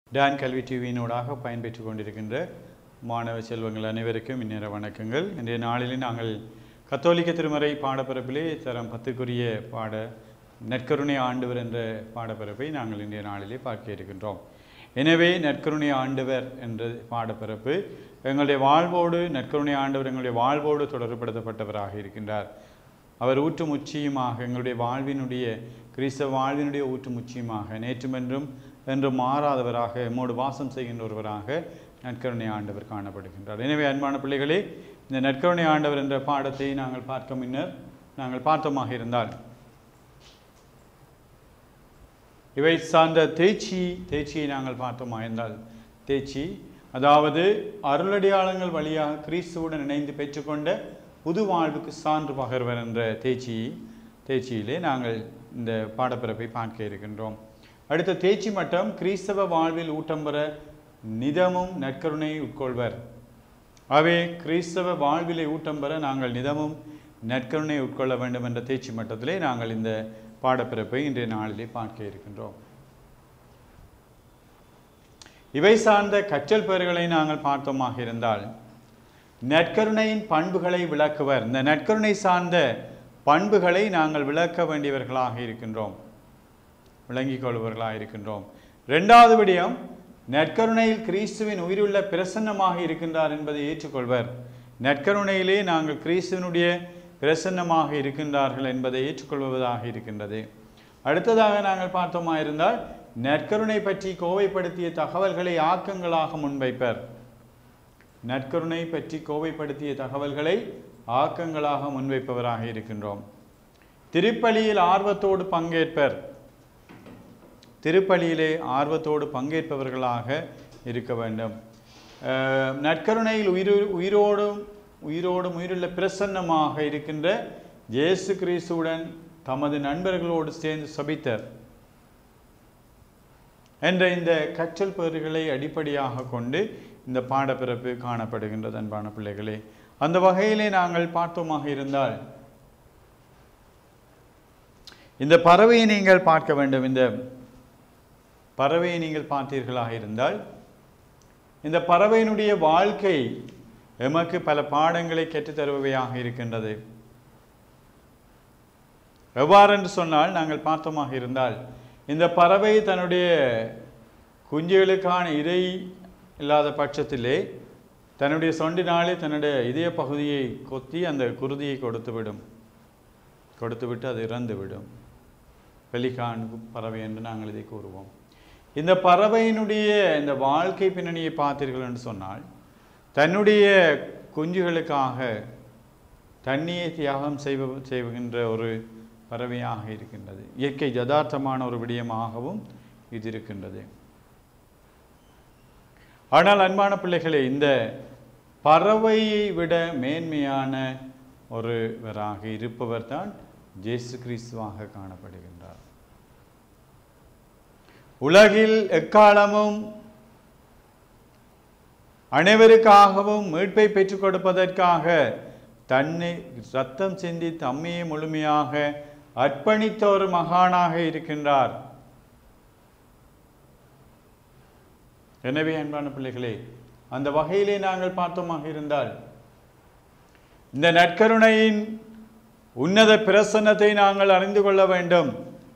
Don கல்வி டிவியினூடாக பயன்பெற்றுக் கொண்டிருக்கின்ற மாணவ செல்வங்கள் அனைவருக்கும் இந்நேர வணக்கங்கள் இன்றைய நாளில் நாங்கள் கத்தோலிக்க திருமறை பாடப்பிறப்பிலே தரம் பத்துக்குரிய பாட நற்கருணை ஆண்டவர் என்ற பாடப்பிறப்பை நாங்கள் இன்றைய நாளிலே பார்க்க இருக்கின்றோம் எனவே நற்கருணை ஆண்டவர் என்ற பாடப்பிறப்பு எங்களுடைய வாழ்வோடு நற்கருணை ஆண்டவர் எங்களுடைய வாழ்வோடு தொடர்புபடுத்தப்பட்டவராக இருக்கின்றார் அவர் ஊற்றும் உச்சியுமாக எங்களுடைய வாழ்வினுடைய கிறிஸ்தவ வாழ்வினுடைய ஊற்றும் உச்சியுமாக நேற்றுமென்றும் என்று மாறாதவராக எம்மோடு வாசம் செய்கின்ற ஒருவராக நற்கருணை ஆண்டவர் காணப்படுகின்றார் எனவே அன்பான பிள்ளைகளே இந்த நற்கருணை ஆண்டவர் என்ற பாடத்தை நாங்கள் பார்க்க முன்னர் நாங்கள் பார்த்தோமாக இருந்தால் இவை சார்ந்த தேய்ச்சி தேய்ச்சியை நாங்கள் பார்த்தோமா என்றால் தேய்ச்சி அதாவது அருளடையாளங்கள் வழியாக கிறிஸ்துவுடன் இணைந்து பெற்றுக்கொண்ட புது வாழ்வுக்கு சான்று பகர்வர் என்ற தேய்ச்சி தேய்ச்சியிலே நாங்கள் இந்த பாடப்பிறப்பை பார்க்க இருக்கின்றோம் அடுத்த தேய்ச்சி மட்டம் கிறிஸ்தவ வாழ்வில் ஊட்டம் பெற நிதமும் நற்கருணை உட்கொள்வர் அவை கிறிஸ்தவ வாழ்விலை ஊட்டம் பெற நாங்கள் நிதமும் நற்கருணை உட்கொள்ள வேண்டும் என்ற தேய்ச்சி மட்டத்திலே நாங்கள் இந்த பாடப்பிறப்பை இன்றைய நாளிலே பார்க்க இருக்கின்றோம் இவை சார்ந்த கற்றல் பெயர்களை நாங்கள் பார்த்தோமாக இருந்தால் நற்கருணையின் பண்புகளை விளக்குவர் இந்த நற்கருணை சார்ந்த பண்புகளை நாங்கள் விளக்க வேண்டியவர்களாக இருக்கின்றோம் விளங்கிக் கொள்பவர்களாக இருக்கின்றோம் இரண்டாவது விடயம் நற்கருணையில் கிறிஸ்துவின் உயிருள்ள பிரசன்னமாக இருக்கின்றார் என்பதை ஏற்றுக்கொள்வர் நற்கருணையிலே நாங்கள் கிறிஸ்துவனுடைய பிரசன்னமாக இருக்கின்றார்கள் என்பதை ஏற்றுக்கொள்வதாக இருக்கின்றது அடுத்ததாக நாங்கள் பார்த்தோமா இருந்தால் நற்கருணை பற்றி கோவைப்படுத்திய தகவல்களை ஆக்கங்களாக முன்வைப்பர் நற்கருணை பற்றி கோவைப்படுத்திய தகவல்களை ஆக்கங்களாக முன்வைப்பவராக இருக்கின்றோம் திருப்பலியில் ஆர்வத்தோடு பங்கேற்பர் திருப்பலியிலே ஆர்வத்தோடு பங்கேற்பவர்களாக இருக்க வேண்டும் அஹ், நற்கருணையில் உயிர் உயிரோடும் உயிரோடும் உயிருள்ள பிரசன்னமாக இருக்கின்ற இயேசு கிறிஸ்துவுடன் தமது நண்பர்களோடு சேர்ந்து சபித்தர் என்ற இந்த கற்றல் பெயர்களை அடிப்படையாக கொண்டு இந்த பாடப்பிறப்பு காணப்படுகின்றது அன்பான பிள்ளைகளே அந்த வகையிலே நாங்கள் பார்த்தோமாக இருந்தால் இந்த பறவையை நீங்கள் பார்க்க வேண்டும் இந்த பறவையை நீங்கள் பார்த்தீர்களாக இருந்தால் இந்த பறவையினுடைய வாழ்க்கை எமக்கு பல பாடங்களை கற்றுத்தருபவையாக இருக்கின்றது எவ்வாறென்று சொன்னால் நாங்கள் பார்த்தோமாக இருந்தால் இந்த பறவை தன்னுடைய குஞ்சுகளுக்கான இறை இல்லாத பட்சத்திலே தன்னுடைய சொண்டினாலே தன்னுடைய இதய பகுதியை கொத்தி அந்த குருதியை கொடுத்துவிடும் கொடுத்துவிட்டு அது இறந்துவிடும் பெலிகான் பறவை என்று நாங்கள் இதை கூறுவோம் இந்த பறவையினுடைய இந்த வாழ்க்கை பின்னணியை பார்த்தீர்கள் என்று சொன்னால் தன்னுடைய குஞ்சுகளுக்காக தண்ணியை தியாகம் செய்வ செய்கின்ற ஒரு பறவையாக இருக்கின்றது இயற்கை யதார்த்தமான ஒரு விடயமாகவும் இது இருக்கின்றது ஆனால் அன்பான பிள்ளைகளே இந்த பறவையை விட மேன்மையான ஒருவராக இருப்பவர் தான் ஜேசு கிறிஸ்துவாக காணப்படுகின்றார் உலகில் எக்காலமும் அனைவருக்காகவும் மீட்பை பெற்றுக் கொடுப்பதற்காக தன்னை ரத்தம் சிந்தி தம்மையை முழுமையாக அர்ப்பணித்த ஒரு மகானாக இருக்கின்றார் எனவே அன்பான பிள்ளைகளே அந்த வகையிலே நாங்கள் பார்த்தோமாக இருந்தால் இந்த நற்கருணையின் உன்னத பிரசன்னத்தை நாங்கள் அறிந்து கொள்ள வேண்டும்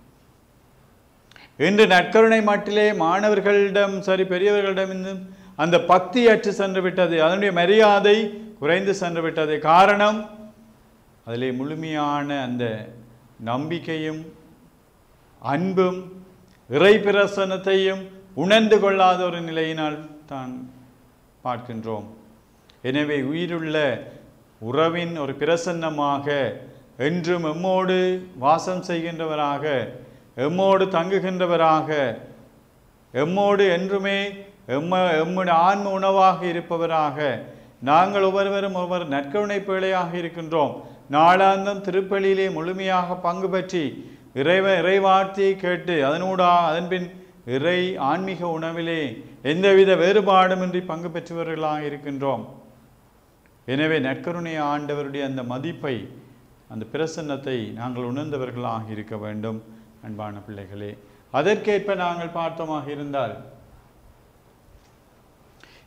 இன்று நற்கருணை மட்டிலே மாணவர்களிடம் சரி பெரியவர்களிடம் இன்னும் அந்த பக்தி அற்று சென்று விட்டது அதனுடைய மரியாதை குறைந்து சென்று விட்டது காரணம் அதிலே முழுமையான அந்த நம்பிக்கையும் அன்பும் இறை பிரசன்னத்தையும் உணர்ந்து கொள்ளாத ஒரு நிலையினால் தான் பார்க்கின்றோம் எனவே உயிருள்ள உறவின் ஒரு பிரசன்னமாக என்றும் எம்மோடு வாசம் செய்கின்றவராக எம்மோடு தங்குகின்றவராக எம்மோடு என்றுமே எம்ம எம்முடைய ஆன்ம உணவாக இருப்பவராக நாங்கள் ஒவ்வொருவரும் ஒவ்வொரு நற்கருணை பிழையாக இருக்கின்றோம் நாளாந்தம் திருப்பலியிலே முழுமையாக பங்கு பற்றி இறைவ இறைவார்த்தையை கேட்டு அதனூடா அதன்பின் இறை ஆன்மீக உணவிலே எந்தவித வேறுபாடுமின்றி பங்கு பெற்றவர்களாக இருக்கின்றோம் எனவே நற்கருணை ஆண்டவருடைய அந்த மதிப்பை அந்த பிரசன்னத்தை நாங்கள் உணர்ந்தவர்களாக இருக்க வேண்டும் அன்பான பிள்ளைகளே அதற்கேற்ப நாங்கள் பார்த்தோமாக இருந்தால்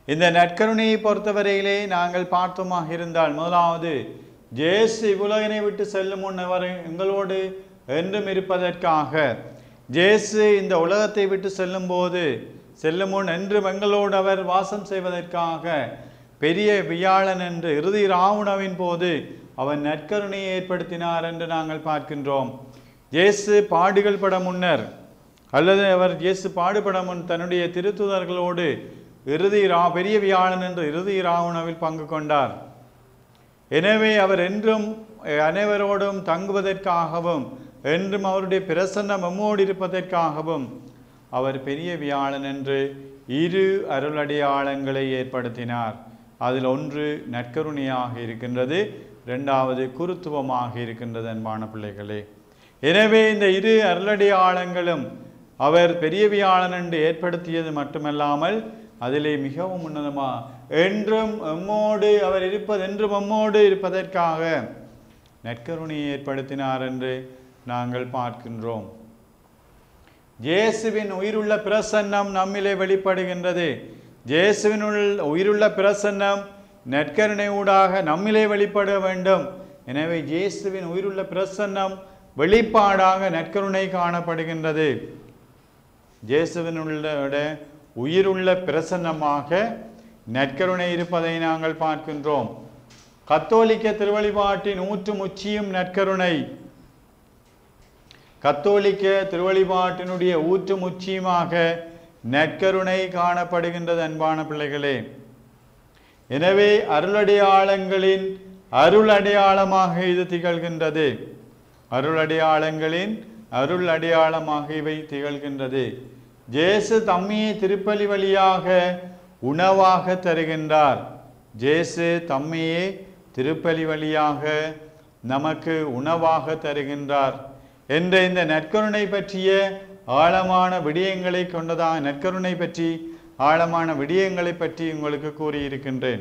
இந்த நற்கருணையை பொறுத்தவரையிலே நாங்கள் பார்த்தோமாக இருந்தால் முதலாவது ஜேசு இவ்வுலகினை விட்டு செல்லும் முன் அவர் எங்களோடு என்றும் இருப்பதற்காக ஜேசு இந்த உலகத்தை விட்டு செல்லும்போது செல்லும் முன் என்றும் எங்களோடு அவர் வாசம் செய்வதற்காக பெரிய வியாழன் என்று இறுதி ராவணவின் போது அவன் நற்கருணையை ஏற்படுத்தினார் என்று நாங்கள் பார்க்கின்றோம் இயேசு பாடுகள் பட முன்னர் அல்லது அவர் இயேசு பாடுபட முன் தன்னுடைய திருத்துதர்களோடு இறுதி ரா பெரிய வியாழன் என்று இறுதி ராவணவில் பங்கு கொண்டார் எனவே அவர் என்றும் அஹ், அனைவரோடும் தங்குவதற்காகவும் என்றும் அவருடைய பிரசன்னம் எம்மோடு இருப்பதற்காகவும் அவர் பெரிய வியாழன் என்று இரு அருளடையாளங்களை ஏற்படுத்தினார் அதில் ஒன்று நற்கருணையாக இருக்கின்றது இரண்டாவது குருத்துவமாக இருக்கின்றது அன்பான பிள்ளைகளே எனவே இந்த இரு அருளடையாளங்களும் அவர் பெரிய வியாழன் என்று ஏற்படுத்தியது மட்டுமல்லாமல் அதிலே மிகவும் உன்னதமா என்றும் எம்மோடு அவர் இருப்பது என்றும் எம்மோடு இருப்பதற்காக நற்கருணையை ஏற்படுத்தினார் என்று நாங்கள் பார்க்கின்றோம் இயேசுவின் உயிருள்ள பிரசன்னம் நம்மிலே வெளிப்படுகின்றது இயேசுவினுள் உயிருள்ள பிரசன்னம் நற்கருணை ஊடாக நம்மிலே வெளிப்பட வேண்டும் எனவே இயேசுவின் உயிருள்ள பிரசன்னம் வெளிப்பாடாக நற்கருணை காணப்படுகின்றது இயேசுவினுள்ள உயிருள்ள பிரசன்னமாக நற்கருணை இருப்பதை நாங்கள் பார்க்கின்றோம் கத்தோலிக்க திருவழிபாட்டின் ஊற்று முச்சியும் நற்கருணை கத்தோலிக்க திருவழிபாட்டினுடைய ஊற்று முச்சியுமாக நற்கருணை காணப்படுகின்றது அன்பான பிள்ளைகளே எனவே அருளடையாளங்களின் அருள் அடையாளமாக இது திகழ்கின்றது அருள் அடையாளங்களின் அருள் அடையாளமாக இவை திகழ்கின்றது ஜேசு தம்மியை திருப்பலி வழியாக உணவாக தருகின்றார் ஜேசு தம்மையே திருப்பலி வழியாக நமக்கு உணவாக தருகின்றார் என்ற இந்த நற்கருணை பற்றிய ஆழமான விடயங்களை கொண்டதாக நற்கருணை பற்றி ஆழமான விடயங்களை பற்றி உங்களுக்கு கூறியிருக்கின்றேன்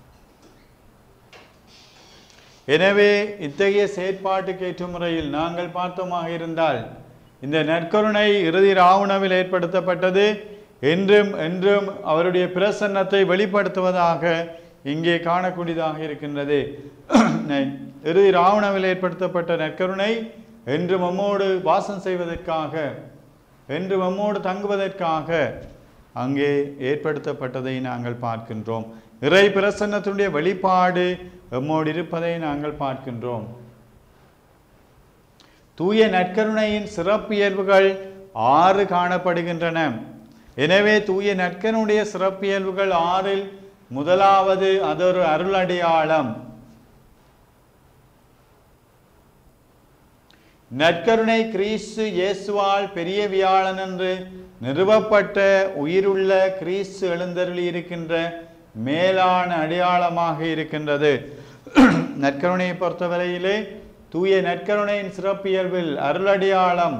எனவே இத்தகைய செயற்பாட்டுக்கு ஏற்ற முறையில் நாங்கள் பார்த்தோமாக இருந்தால் இந்த நற்கருணை இறுதி ராவணவில் ஏற்படுத்தப்பட்டது என்றும் என்றும் அவருடைய பிரசன்னத்தை வெளிப்படுத்துவதாக இங்கே காணக்கூடியதாக இருக்கின்றது இறுதி ராவணவில் ஏற்படுத்தப்பட்ட நற்கருணை என்று நம்மோடு வாசம் செய்வதற்காக என்று நம்மோடு தங்குவதற்காக அங்கே ஏற்படுத்தப்பட்டதை நாங்கள் பார்க்கின்றோம் இறை பிரசன்னத்தினுடைய வெளிப்பாடு எம்மோடு இருப்பதை நாங்கள் பார்க்கின்றோம் தூய நற்கருணையின் சிறப்பியல்புகள் ஆறு காணப்படுகின்றன எனவே தூய நற்கருடைய சிறப்பியல்புகள் ஆறில் முதலாவது அதொரு அருளடையாளம் நற்கருணை கிறிஸ்து இயேசுவால் பெரிய வியாழன் என்று நிறுவப்பட்ட உயிருள்ள கிறிஸ்து எழுந்தருளி இருக்கின்ற மேலான அடையாளமாக இருக்கின்றது நற்கருணையை பொறுத்தவரையிலே தூய நற்கருணையின் சிறப்பியல்பில் அருளடையாளம்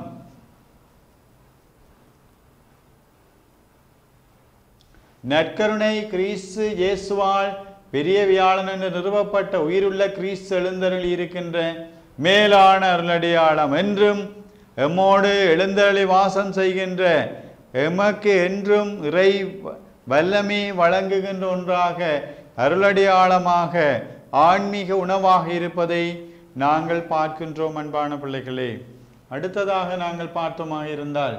நற்கருணை கிறிஸ்து இயேசுவால் பெரிய வியாழன் என்று நிறுவப்பட்ட உயிருள்ள கிறிஸ்து எழுந்தருளி இருக்கின்ற மேலான அருளடையாளம் என்றும் எம்மோடு எழுந்தருளி வாசம் செய்கின்ற எமக்கு என்றும் இறை வல்லமை வழங்குகின்ற ஒன்றாக அருளடையாளமாக ஆன்மீக உணவாக இருப்பதை நாங்கள் பார்க்கின்றோம் அன்பான பிள்ளைகளே அடுத்ததாக நாங்கள் பார்த்தோமாக இருந்தால்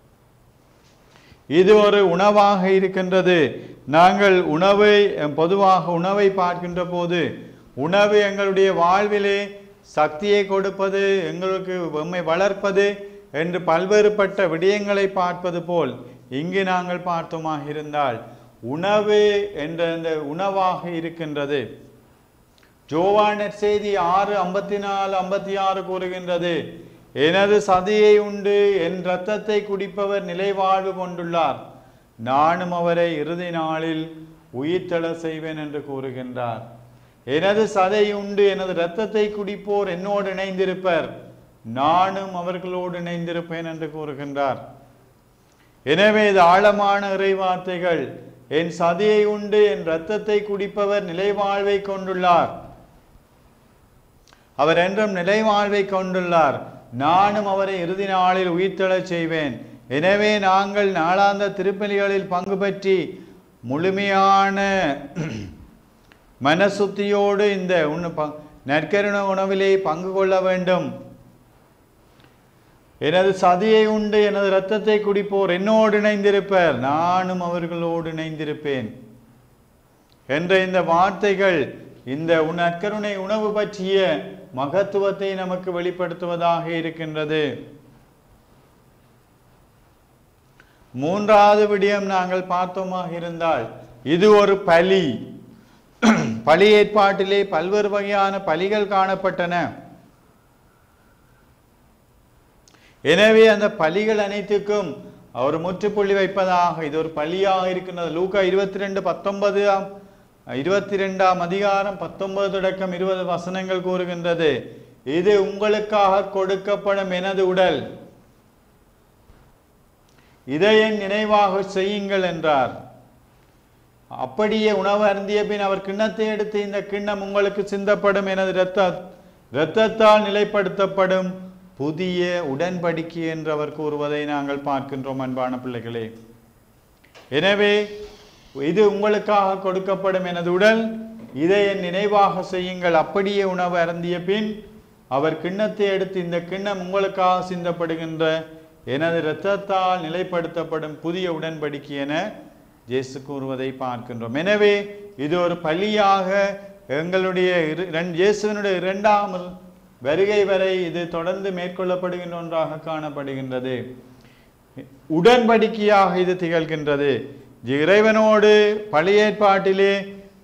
இது ஒரு உணவாக இருக்கின்றது நாங்கள் உணவை அஹ், பொதுவாக உணவை பார்க்கின்ற போது உணவு எங்களுடைய வாழ்விலே சக்தியை கொடுப்பது எங்களுக்கு எம்மை வளர்ப்பது என்று பல்வேறுபட்ட விடயங்களை பார்ப்பது போல் இங்கு நாங்கள் பார்த்தோமாக இருந்தால் உணவு என்ற இந்த உணவாக இருக்கின்றது ஜோவானர் செய்தி ஆறு ஐம்பத்தி நாலு ஐம்பத்தி ஆறு கூறுகின்றது எனது சதியை உண்டு என் இரத்தத்தை குடிப்பவர் நிலைவாழ்வு கொண்டுள்ளார் நானும் அவரை இறுதி நாளில் உயிர்த்தெழ செய்வேன் என்று கூறுகின்றார் எனது சதை உண்டு எனது இரத்தத்தை குடிப்போர் என்னோடு இணைந்திருப்பர் நானும் அவர்களோடு இணைந்திருப்பேன் என்று கூறுகின்றார் எனவே இது ஆழமான இறை வார்த்தைகள் என் சதியை உண்டு என் இரத்தத்தை குடிப்பவர் நிலைவாழ்வை கொண்டுள்ளார் அவர் என்றும் நிலைவாழ்வை கொண்டுள்ளார் நானும் அவரை இறுதி நாளில் உயிர்த்தெழச் செய்வேன் எனவே நாங்கள் நாளாந்த திருப்பலிகளில் பங்கு பற்றி முழுமையான மனசுத்தியோடு இந்த உண்ண ப- நற்கருண உணவிலே பங்கு கொள்ள வேண்டும் எனது சதியை உண்டு எனது இரத்தத்தை குடிப்போர் என்னோடு இணைந்திருப்பர் நானும் அவர்களோடு இணைந்திருப்பேன் என்ற இந்த வார்த்தைகள் இந்த உன் நற்கருணை உணவு பற்றிய மகத்துவத்தை நமக்கு வெளிப்படுத்துவதாக இருக்கின்றது மூன்றாவது விடயம் நாங்கள் பார்த்தோமாக இருந்தால் இது ஒரு பலி பலி ஏற்பாட்டிலே பல்வேறு வகையான பலிகள் காணப்பட்டன எனவே அந்த பலிகள் அனைத்துக்கும் அவர் முற்றுப்புள்ளி வைப்பதாக இது ஒரு பலியாக இருக்கின்றது லூக்கா இருபத்தி ரெண்டு பத்தொன்பது இருபத்தி ரெண்டாம் அதிகாரம் பத்தொன்பது தொடக்கம் இருபது வசனங்கள் கூறுகின்றது இது உங்களுக்காக கொடுக்கப்படும் எனது உடல் இதை என் நினைவாக செய்யுங்கள் என்றார் அப்படியே உணவு அருந்திய பின் அவர் கிண்ணத்தை எடுத்து இந்த கிண்ணம் உங்களுக்கு சிந்தப்படும் எனது இரத்த இரத்தத்தால் நிலைப்படுத்தப்படும் புதிய உடன்படிக்கை என்று அவர் கூறுவதை நாங்கள் பார்க்கின்றோம் அன்பான பிள்ளைகளே எனவே இது உங்களுக்காக கொடுக்கப்படும் எனது உடல் இதை என் நினைவாக செய்யுங்கள் அப்படியே உணவு அருந்திய பின் அவர் கிண்ணத்தை எடுத்து இந்த கிண்ணம் உங்களுக்காக சிந்தப்படுகின்ற எனது இரத்தத்தால் நிலைப்படுத்தப்படும் புதிய உடன்படிக்கை என இயேசு கூறுவதை பார்க்கின்றோம் எனவே இது ஒரு பலியாக எங்களுடைய இரு- இரண்டு- இயேசுவினுடைய இரண்டாம் வருகை வரை இது தொடர்ந்து மேற்கொள்ளப்படுகின்ற ஒன்றாக காணப்படுகின்றது உடன்படிக்கையாக இது திகழ்கின்றது இறைவனோடு பழைய ஏற்பாட்டிலே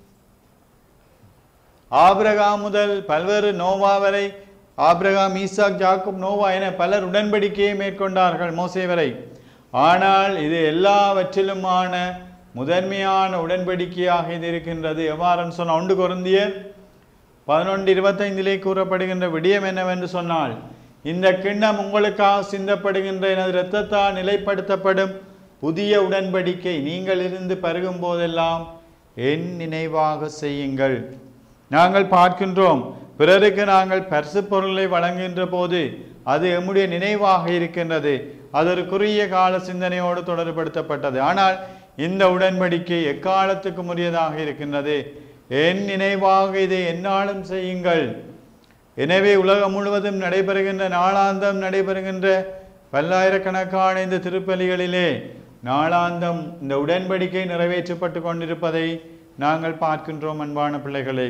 ஆபிரகாம் முதல் பல்வேறு நோவா வரை ஆபிரகாம் ஈசாக் ஜாக்கப் நோவா என பலர் உடன்படிக்கையை மேற்கொண்டார்கள் மோசே வரை ஆனால் இது எல்லாவற்றிலுமான முதன்மையான உடன்படிக்கையாக இது இருக்கின்றது எவ்வாறுன்னு சொன்ன ஒன்று குருந்தியர் பதினொன்று இருபத்தைந்திலே கூறப்படுகின்ற விடயம் என்னவென்று சொன்னால் இந்த கிண்ணம் உங்களுக்காக சிந்தப்படுகின்ற எனது இரத்தத்தால் நிலைப்படுத்தப்படும் புதிய உடன்படிக்கை நீங்கள் இருந்து பருகும் போதெல்லாம் என் நினைவாக செய்யுங்கள் நாங்கள் பார்க்கின்றோம் பிறருக்கு நாங்கள் பரிசு பொருளை வழங்குகின்ற போது அது எம்முடைய நினைவாக இருக்கின்றது அது ஒரு குறுகிய கால சிந்தனையோடு தொடர்படுத்தப்பட்டது ஆனால் இந்த உடன்படிக்கை எக்காலத்துக்கு உரியதாக இருக்கின்றது என் நினைவாக இதை எந்நாளும் செய்யுங்கள் எனவே உலகம் முழுவதும் நடைபெறுகின்ற நாளாந்தம் நடைபெறுகின்ற பல்லாயிரக்கணக்கான இந்த திருப்பலிகளிலே நாளாந்தம் இந்த உடன்படிக்கை நிறைவேற்றப்பட்டு கொண்டிருப்பதை நாங்கள் பார்க்கின்றோம் அன்பான பிள்ளைகளே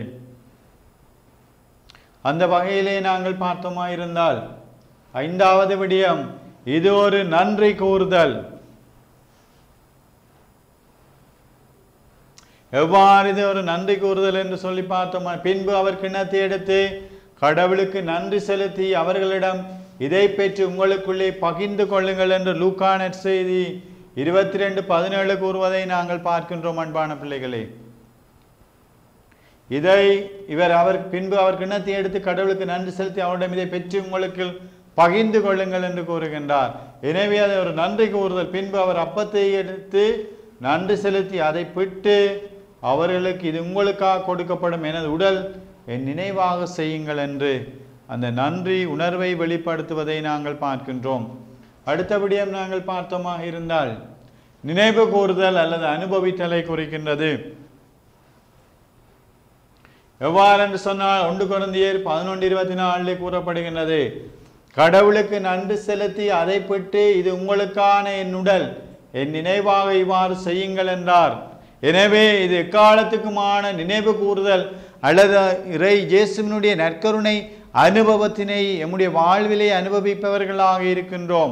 அந்த வகையிலே நாங்கள் பார்த்தோமாயிருந்தால் ஐந்தாவது விடயம் இது ஒரு நன்றி கூறுதல் எவ்வாறு இது ஒரு நன்றி கூறுதல் என்று சொல்லி பார்த்தோமா பின்பு அவர் கிண்ணத்தை எடுத்து கடவுளுக்கு நன்றி செலுத்தி அவர்களிடம் இதை பெற்று உங்களுக்குள்ளே பகிர்ந்து கொள்ளுங்கள் என்று லூக்கானட் செய்தி இருபத்தி ரெண்டு பதினேழு கூறுவதை நாங்கள் பார்க்கின்றோம் அன்பான பிள்ளைகளே இதை இவர் அவர் பின்பு அவர் கிண்ணத்தை எடுத்து கடவுளுக்கு நன்றி செலுத்தி அவரிடம் இதை பெற்று உங்களுக்கு பகிர்ந்து கொள்ளுங்கள் என்று கூறுகின்றார் எனவே அதை ஒரு நன்றி கூறுதல் பின்பு அவர் அப்பத்தை எடுத்து நன்றி செலுத்தி அதை பிட்டு அவர்களுக்கு இது உங்களுக்காக கொடுக்கப்படும் எனது உடல் என் நினைவாக செய்யுங்கள் என்று அந்த நன்றி உணர்வை வெளிப்படுத்துவதை நாங்கள் பார்க்கின்றோம் அடுத்தபடியும் நாங்கள் பார்த்தோமாக இருந்தால் நினைவு கூறுதல் அல்லது அனுபவித்தலை குறிக்கின்றது எவ்வாறு என்று சொன்னால் ஒன்று குழந்தையர் பதினொன்று இருபத்தி நாலிலே கூறப்படுகின்றது கடவுளுக்கு நன்றி செலுத்தி அதை பெற்று இது உங்களுக்கான என் உடல் என் நினைவாக இவ்வாறு செய்யுங்கள் என்றார் எனவே இது எக்காலத்துக்குமான நினைவு கூறுதல் அல்லது இறை இயேசுவினுடைய நற்கருணை அனுபவத்தினை எம்முடைய வாழ்விலே அனுபவிப்பவர்களாக இருக்கின்றோம்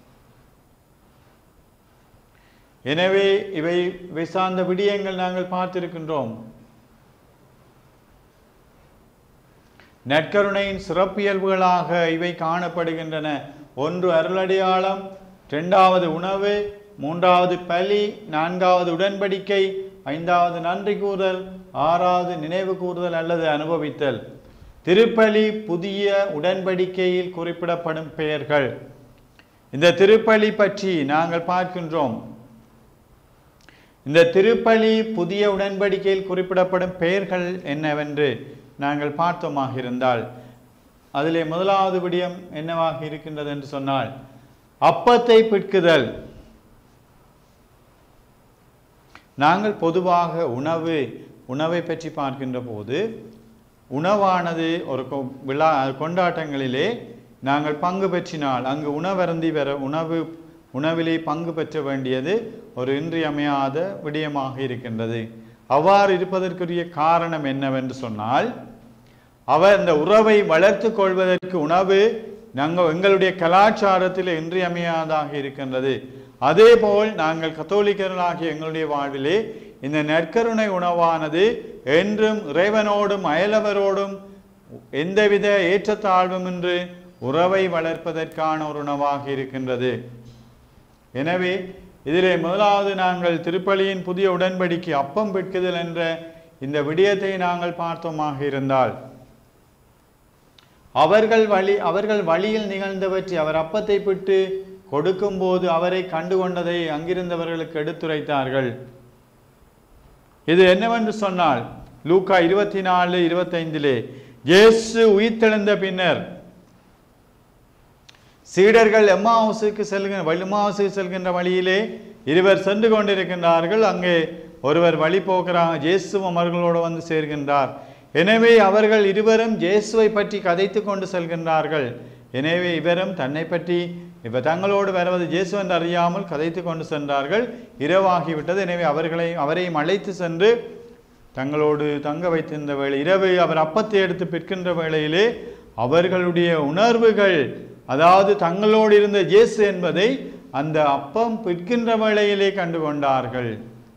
எனவே இவை இவை சார்ந்த விடயங்கள் நாங்கள் பார்த்திருக்கின்றோம் நற்கருணையின் சிறப்பியல்புகளாக இவை காணப்படுகின்றன ஒன்று அருளடையாளம் இரண்டாவது உணவு மூன்றாவது பலி நான்காவது உடன்படிக்கை ஐந்தாவது நன்றி கூறுதல் ஆறாவது நினைவு கூறுதல் அல்லது அனுபவித்தல் திருப்பலி புதிய உடன்படிக்கையில் குறிப்பிடப்படும் பெயர்கள் இந்த திருப்பலி பற்றி நாங்கள் பார்க்கின்றோம் இந்த திருப்பலி புதிய உடன்படிக்கையில் குறிப்பிடப்படும் பெயர்கள் என்னவென்று நாங்கள் பார்த்தோமாக இருந்தால் அதிலே முதலாவது விடயம் என்னவாக இருக்கின்றது என்று சொன்னால் அப்பத்தை பிற்குதல் நாங்கள் பொதுவாக உணவு உணவை பற்றி பார்க்கின்ற போது உணவானது ஒரு கொ- விழா கொண்டாட்டங்களிலே நாங்கள் பங்கு பெற்றினால் அங்கு உணவருந்தி வர உணவு உணவிலே பங்கு பெற்ற வேண்டியது ஒரு இன்றியமையாத விடயமாக இருக்கின்றது அவ்வாறு இருப்பதற்குரிய காரணம் என்னவென்று சொன்னால் அவர் இந்த உறவை வளர்த்து கொள்வதற்கு உணவு நாங்கள் எங்களுடைய கலாச்சாரத்தில் இன்றியமையாதாக இருக்கின்றது அதேபோல் நாங்கள் கத்தோலிக்கர்களாகிய எங்களுடைய வாழ்விலே இந்த நற்கருணை உணவானது என்றும் இறைவனோடும் அயலவரோடும் எந்தவித ஏற்றத்தாழ்வுமின்றி உறவை வளர்ப்பதற்கான ஒரு உணவாக இருக்கின்றது எனவே இதிலே முதலாவது நாங்கள் திருப்பலியின் புதிய உடன்படிக்கை அப்பம் பெட்குதல் என்ற இந்த விடயத்தை நாங்கள் பார்த்தோமாக இருந்தால் அவர்கள் வழி அவர்கள் வழியில் நிகழ்ந்தவற்றை அவர் அப்பத்தை பிட்டு கொடுக்கும்போது அவரை கண்டுகொண்டதை அங்கிருந்தவர்களுக்கு எடுத்துரைத்தார்கள் இது என்னவென்று சொன்னால் லூக்கா இருபத்தி நாலு இருபத்தைந்திலே இயேசு உயிர்த்தெழுந்த பின்னர் சீடர்கள் எம்மாவுசுக்கு செல்கின்ற வழி- எம்மாவுசுக்கு செல்கின்ற வழியிலே இருவர் சென்று கொண்டிருக்கின்றார்கள் அங்கே ஒருவர் வழி போகிறாங்க இயேசுவும் அவர்களோடு வந்து சேர்கின்றார் எனவே அவர்கள் இருவரும் இயேசுவை பற்றி கதைத்து கொண்டு செல்கின்றார்கள் எனவே இவரும் தன்னை பற்றி இப்ப தங்களோடு வருவது இயேசு என்று அறியாமல் கதைத்து கொண்டு சென்றார்கள் இரவாகிவிட்டது எனவே அவர்களை அவரையும் அழைத்து சென்று தங்களோடு தங்க வைத்திருந்த வேளை இரவு அவர் அப்பத்தை எடுத்து பிற்கின்ற வேளையிலே அவர்களுடைய உணர்வுகள் அதாவது தங்களோடு இருந்த இயேசு என்பதை அந்த அப்பம் பிற்கின்ற வேளையிலே கண்டு கொண்டார்கள்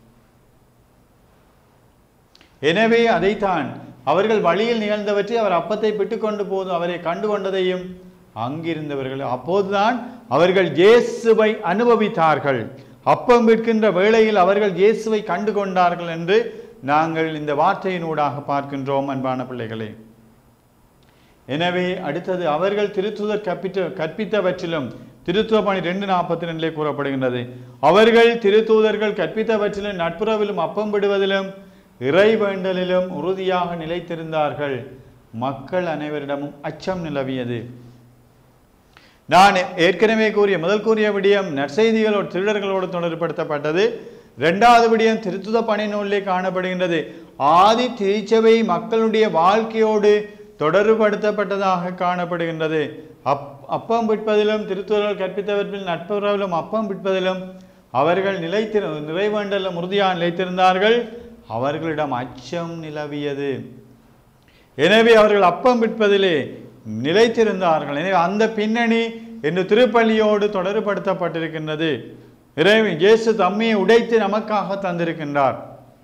எனவே அதைத்தான் அவர்கள் வழியில் நிகழ்ந்தவற்றை அவர் அப்பத்தை பிட்டுக்கொண்டு போது அவரை கண்டு கொண்டதையும் அங்கிருந்தவர்கள் அப்போதுதான் அவர்கள் இயேசுவை அனுபவித்தார்கள் அப்பம் விற்கின்ற வேளையில் அவர்கள் இயேசுவை கண்டு கொண்டார்கள் என்று நாங்கள் இந்த வார்த்தையினூடாக பார்க்கின்றோம் அன்பான பிள்ளைகளே எனவே அடுத்தது அவர்கள் திருத்துதர் கற்பித்த கற்பித்தவற்றிலும் திருத்துவ பணி ரெண்டு நாற்பத்தி ரெண்டிலே கூறப்படுகின்றது அவர்கள் திருத்தூதர்கள் கற்பித்தவற்றிலும் நட்புறவிலும் அப்பம் விடுவதிலும் இறை வேண்டலிலும் உறுதியாக நிலைத்திருந்தார்கள் மக்கள் அனைவரிடமும் அச்சம் நிலவியது நான் ஏற்கனவே கூறிய முதல் கூறிய விடயம் நற்செய்திகளோடு திருடர்களோடு தொடர்படுத்தப்பட்டது இரண்டாவது விடயம் திருத்துத பணி நூலிலே காணப்படுகின்றது ஆதி திருச்சபை மக்களுடைய வாழ்க்கையோடு தொடர்புபடுத்தப்பட்டதாக காணப்படுகின்றது அப் அப்பம் விற்பதிலும் திருத்துவர்கள் கற்பித்தவற்றில் நட்புறவிலும் அப்பம் விற்பதிலும் அவர்கள் நிலைத்திரு நிறைவேண்டலும் உறுதியாக நிலைத்திருந்தார்கள் அவர்களிடம் அச்சம் நிலவியது எனவே அவர்கள் அப்பம் விற்பதிலே நிலைத்திருந்தார்கள் எனவே அந்த பின்னணி இன்று திருப்பள்ளியோடு தொடர்படுத்தப்பட்டிருக்கின்றது இறைவன் இயேசு தம்மையை உடைத்து நமக்காக தந்திருக்கின்றார்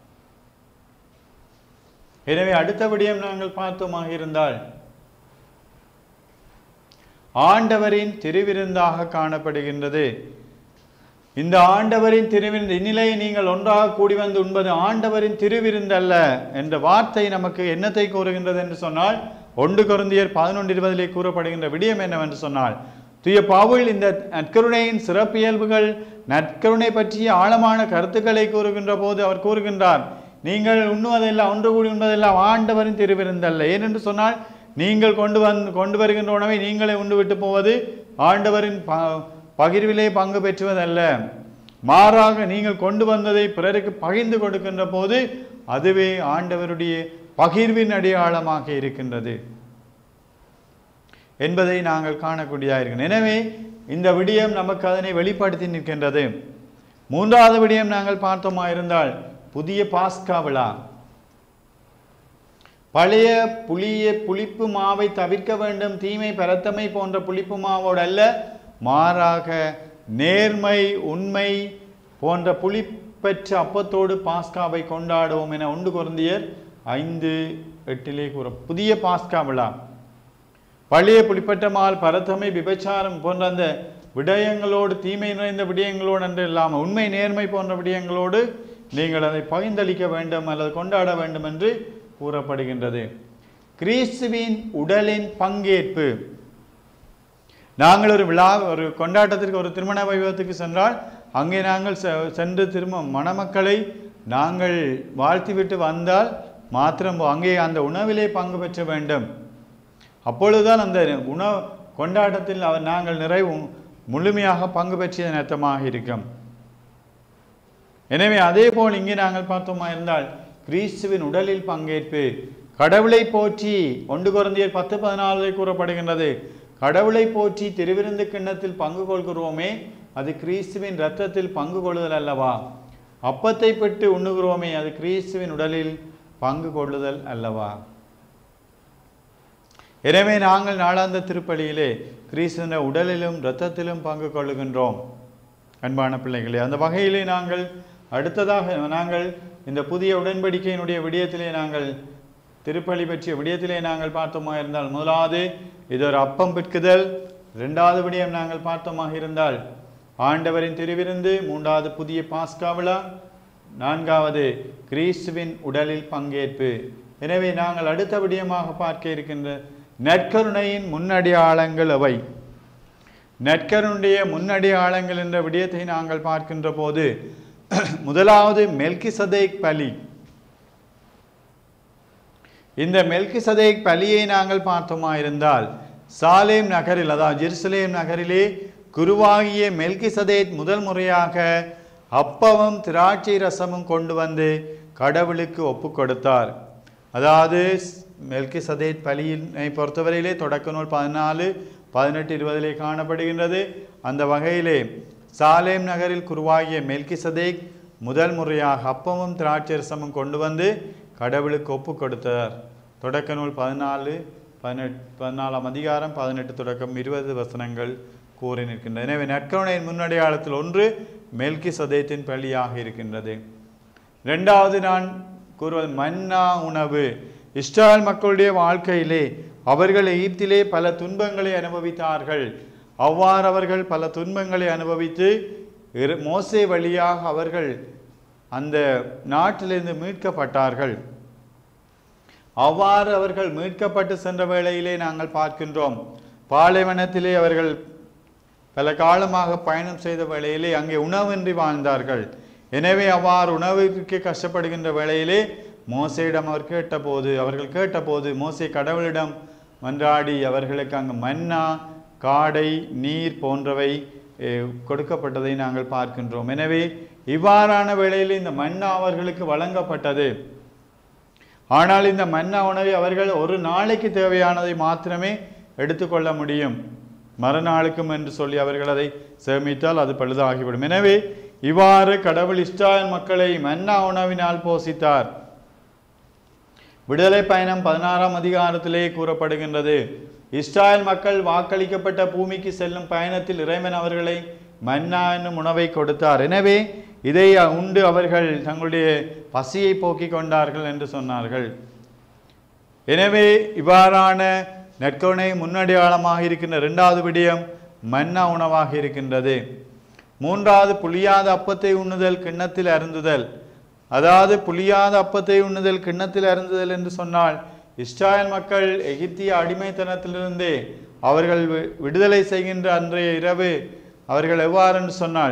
எனவே அடுத்த விடயம் நாங்கள் பார்த்தோமாக இருந்தால் ஆண்டவரின் திருவிருந்தாக காணப்படுகின்றது இந்த ஆண்டவரின் திருவிருந்து இந்நிலையை நீங்கள் ஒன்றாக கூடி வந்து உண்பது ஆண்டவரின் திருவிருந்தல்ல என்ற வார்த்தை நமக்கு என்னத்தை கூறுகின்றது என்று சொன்னால் ஒன்று கொருந்தியர் பதினொன்று இருபதிலே கூறப்படுகின்ற விடயம் என்னவென்று சொன்னால் தூய பவுல் இந்த நற்கருணையின் சிறப்பியல்புகள் நற்கருணை பற்றிய ஆழமான கருத்துக்களை கூறுகின்ற போது அவர் கூறுகின்றார் நீங்கள் உண்ணுவதெல்லாம் ஒன்று கூடி உண்பதெல்லாம் ஆண்டவரின் திருவிருந்தல்ல ஏனென்று சொன்னால் நீங்கள் கொண்டு வந்து கொண்டு வருகின்ற உணவை நீங்களே உண்டு விட்டு போவது ஆண்டவரின் ப பகிர்விலே பங்கு பெற்றுவதல்ல மாறாக நீங்கள் கொண்டு வந்ததை பிறருக்கு பகிர்ந்து கொடுக்கின்ற போது அதுவே ஆண்டவருடைய பகிர்வின் அடையாளமாக இருக்கின்றது என்பதை நாங்கள் காணக்கூடியதாக இருக்கிறோம் எனவே இந்த விடயம் நமக்கு அதனை வெளிப்படுத்தி நிற்கின்றது மூன்றாவது விடயம் நாங்கள் பார்த்தோமா இருந்தால் புதிய பாஸ்கா விழா பழைய புளிய புளிப்பு மாவை தவிர்க்க வேண்டும் தீமை பரத்தமை போன்ற புளிப்பு மாவோடு அல்ல மாறாக நேர்மை உண்மை போன்ற புளிப்பற்ற அப்பத்தோடு பாஸ்காவை கொண்டாடுவோம் என உண்டு குருந்தியர் ஐந்து எட்டிலே கூற புதிய பாஸ்கா விழா பழைய புளிப்பட்ட மால் பரத்தமை விபச்சாரம் போன்ற அந்த விடயங்களோடு தீமை நிறைந்த விடயங்களோடு என்று இல்லாமல் உண்மை நேர்மை போன்ற விடயங்களோடு நீங்கள் அதை பகிர்ந்தளிக்க வேண்டும் அல்லது கொண்டாட வேண்டும் என்று கூறப்படுகின்றது கிறிஸ்துவின் உடலின் பங்கேற்பு நாங்கள் ஒரு விழா ஒரு கொண்டாட்டத்திற்கு ஒரு திருமண வைபவத்துக்கு சென்றால் அங்கே நாங்கள் செ- சென்று திரும்ப மணமக்களை நாங்கள் வாழ்த்திவிட்டு வந்தால் மாத்திரம் அங்கே அந்த உணவிலே பங்கு பெற்ற வேண்டும் அப்பொழுதுதான் அந்த உணவு கொண்டாட்டத்தில் அவர் நாங்கள் நிறைவு முழுமையாக பங்கு பெற்றியதன் அர்த்தமாக இருக்கும் எனவே அதே போல் இங்கே நாங்கள் பார்த்தோமா இருந்தால் கிறிஸ்துவின் உடலில் பங்கேற்பு கடவுளை போற்றி ஒன்று குறந்தியர் பத்து பதினாலில் கூறப்படுகின்றது கடவுளை போற்றி திருவிருந்து கிண்ணத்தில் பங்கு கொள்கிறோமே அது கிறிஸ்துவின் இரத்தத்தில் பங்கு கொள்ளுதல் அல்லவா அப்பத்தை பெற்று உண்ணுகிறோமே அது கிறிஸ்துவின் உடலில் பங்கு கொள்ளுதல் அல்லவா எனவே நாங்கள் நாளாந்த திருப்பலியிலே கிறிஸ்துவின் உடலிலும் இரத்தத்திலும் பங்கு கொள்ளுகின்றோம் அன்பான பிள்ளைகளே அந்த வகையிலே நாங்கள் அடுத்ததாக நாங்கள் இந்த புதிய உடன்படிக்கையினுடைய விடயத்திலே நாங்கள் திருப்பலி பற்றிய விடயத்திலே நாங்கள் பார்த்தோமா இருந்தால் முதலாவது இது ஒரு அப்பம் பிற்குதல் இரண்டாவது விடயம் நாங்கள் பார்த்தோமாக இருந்தால் ஆண்டவரின் திருவிருந்து மூன்றாவது புதிய பாஸ்கா விழா நான்காவது கிறிஸ்துவின் உடலில் பங்கேற்பு எனவே நாங்கள் அடுத்த விடயமாக பார்க்க இருக்கின்ற நற்கருணையின் முன்னடியாளங்கள் அவை நற்கருடைய முன்னடியாளங்கள் என்ற விடயத்தை நாங்கள் பார்க்கின்ற போது முதலாவது மெல்கிசதேக் பலி இந்த மெல்கிசதேக் பலியை நாங்கள் பார்த்தோமா இருந்தால் சாலேம் நகரில் அதாவது ஜெருசலேம் நகரிலே குருவாகிய மெல்கிசதேக் முதல் முறையாக அப்பமும் திராட்சை ரசமும் கொண்டு வந்து கடவுளுக்கு ஒப்பு கொடுத்தார் அதாவது மெல்கிசதேக் பலியினை பொறுத்தவரையிலே தொடக்க நூல் பதினாலு பதினெட்டு இருபதிலே காணப்படுகின்றது அந்த வகையிலே சாலேம் நகரில் குருவாகிய மெல்கிசதேக் முதல் முறையாக அப்பமும் திராட்சை ரசமும் கொண்டு வந்து கடவுளுக்கு ஒப்பு கொடுத்தார் தொடக்க நூல் பதினாலு பதினெட்டு பதினாலாம் அதிகாரம் பதினெட்டு தொடக்கம் இருபது வசனங்கள் கூறி நிற்கின்றன எனவே நற்கருணையின் முன்னடையாளத்தில் ஒன்று மெல்கி சதேத்தின் பலியாக இருக்கின்றது இரண்டாவது நான் கூறுவது மன்னா உணவு இஸ்ராயல் மக்களுடைய வாழ்க்கையிலே அவர்கள் எகிப்திலே பல துன்பங்களை அனுபவித்தார்கள் அவ்வாறு அவர்கள் பல துன்பங்களை அனுபவித்து இரு- மோசே வழியாக அவர்கள் அந்த நாட்டிலிருந்து மீட்கப்பட்டார்கள் அவ்வாறு அவர்கள் மீட்கப்பட்டு சென்ற வேளையிலே நாங்கள் பார்க்கின்றோம் பாலைவனத்திலே அவர்கள் பல காலமாக பயணம் செய்த வேளையிலே அங்கே உணவின்றி வாழ்ந்தார்கள் எனவே அவ்வாறு உணவிற்கு கஷ்டப்படுகின்ற வேளையிலே மோசையிடம் அவர் கேட்டபோது அவர்கள் கேட்டபோது மோசே கடவுளிடம் மன்றாடி அவர்களுக்கு அங்கு மன்னா காடை நீர் போன்றவை eh, கொடுக்கப்பட்டதை நாங்கள் பார்க்கின்றோம் எனவே இவ்வாறான வேளையில் இந்த மன்னா அவர்களுக்கு வழங்கப்பட்டது ஆனால் இந்த மன்னா உணவை அவர்கள் ஒரு நாளைக்கு தேவையானதை மாத்திரமே எடுத்துக்கொள்ள முடியும் மறுநாளுக்கும் என்று சொல்லி அவர்கள் அதை சேமித்தால் அது பழுதாகிவிடும் எனவே இவ்வாறு கடவுள் இஸ்ராயல் மக்களை மன்னா உணவினால் போஷித்தார் விடுதலை பயணம் பதினாறாம் அதிகாரத்திலே கூறப்படுகின்றது இஸ்ராயல் மக்கள் வாக்களிக்கப்பட்ட பூமிக்கு செல்லும் பயணத்தில் இறைவன் அவர்களை மன்னா என்னும் உணவை கொடுத்தார் எனவே இதை உண்டு அவர்கள் தங்களுடைய பசியை போக்கிக் கொண்டார்கள் என்று சொன்னார்கள் எனவே இவ்வாறான நற்கருணை முன்னடையாளமாக இருக்கின்ற இரண்டாவது விடயம் மன்னா உணவாக இருக்கின்றது மூன்றாவது புளியாத அப்பத்தை உண்ணுதல் கிண்ணத்தில் அருந்துதல் அதாவது புளியாத அப்பத்தை உண்ணுதல் கிண்ணத்தில் அருந்துதல் என்று சொன்னால் இஸ்ராயல் மக்கள் எகிப்திய அடிமைத்தனத்திலிருந்தே அவர்கள் வி- விடுதலை செய்கின்ற அன்றைய இரவு அவர்கள் எவ்வாறு என்று சொன்னால்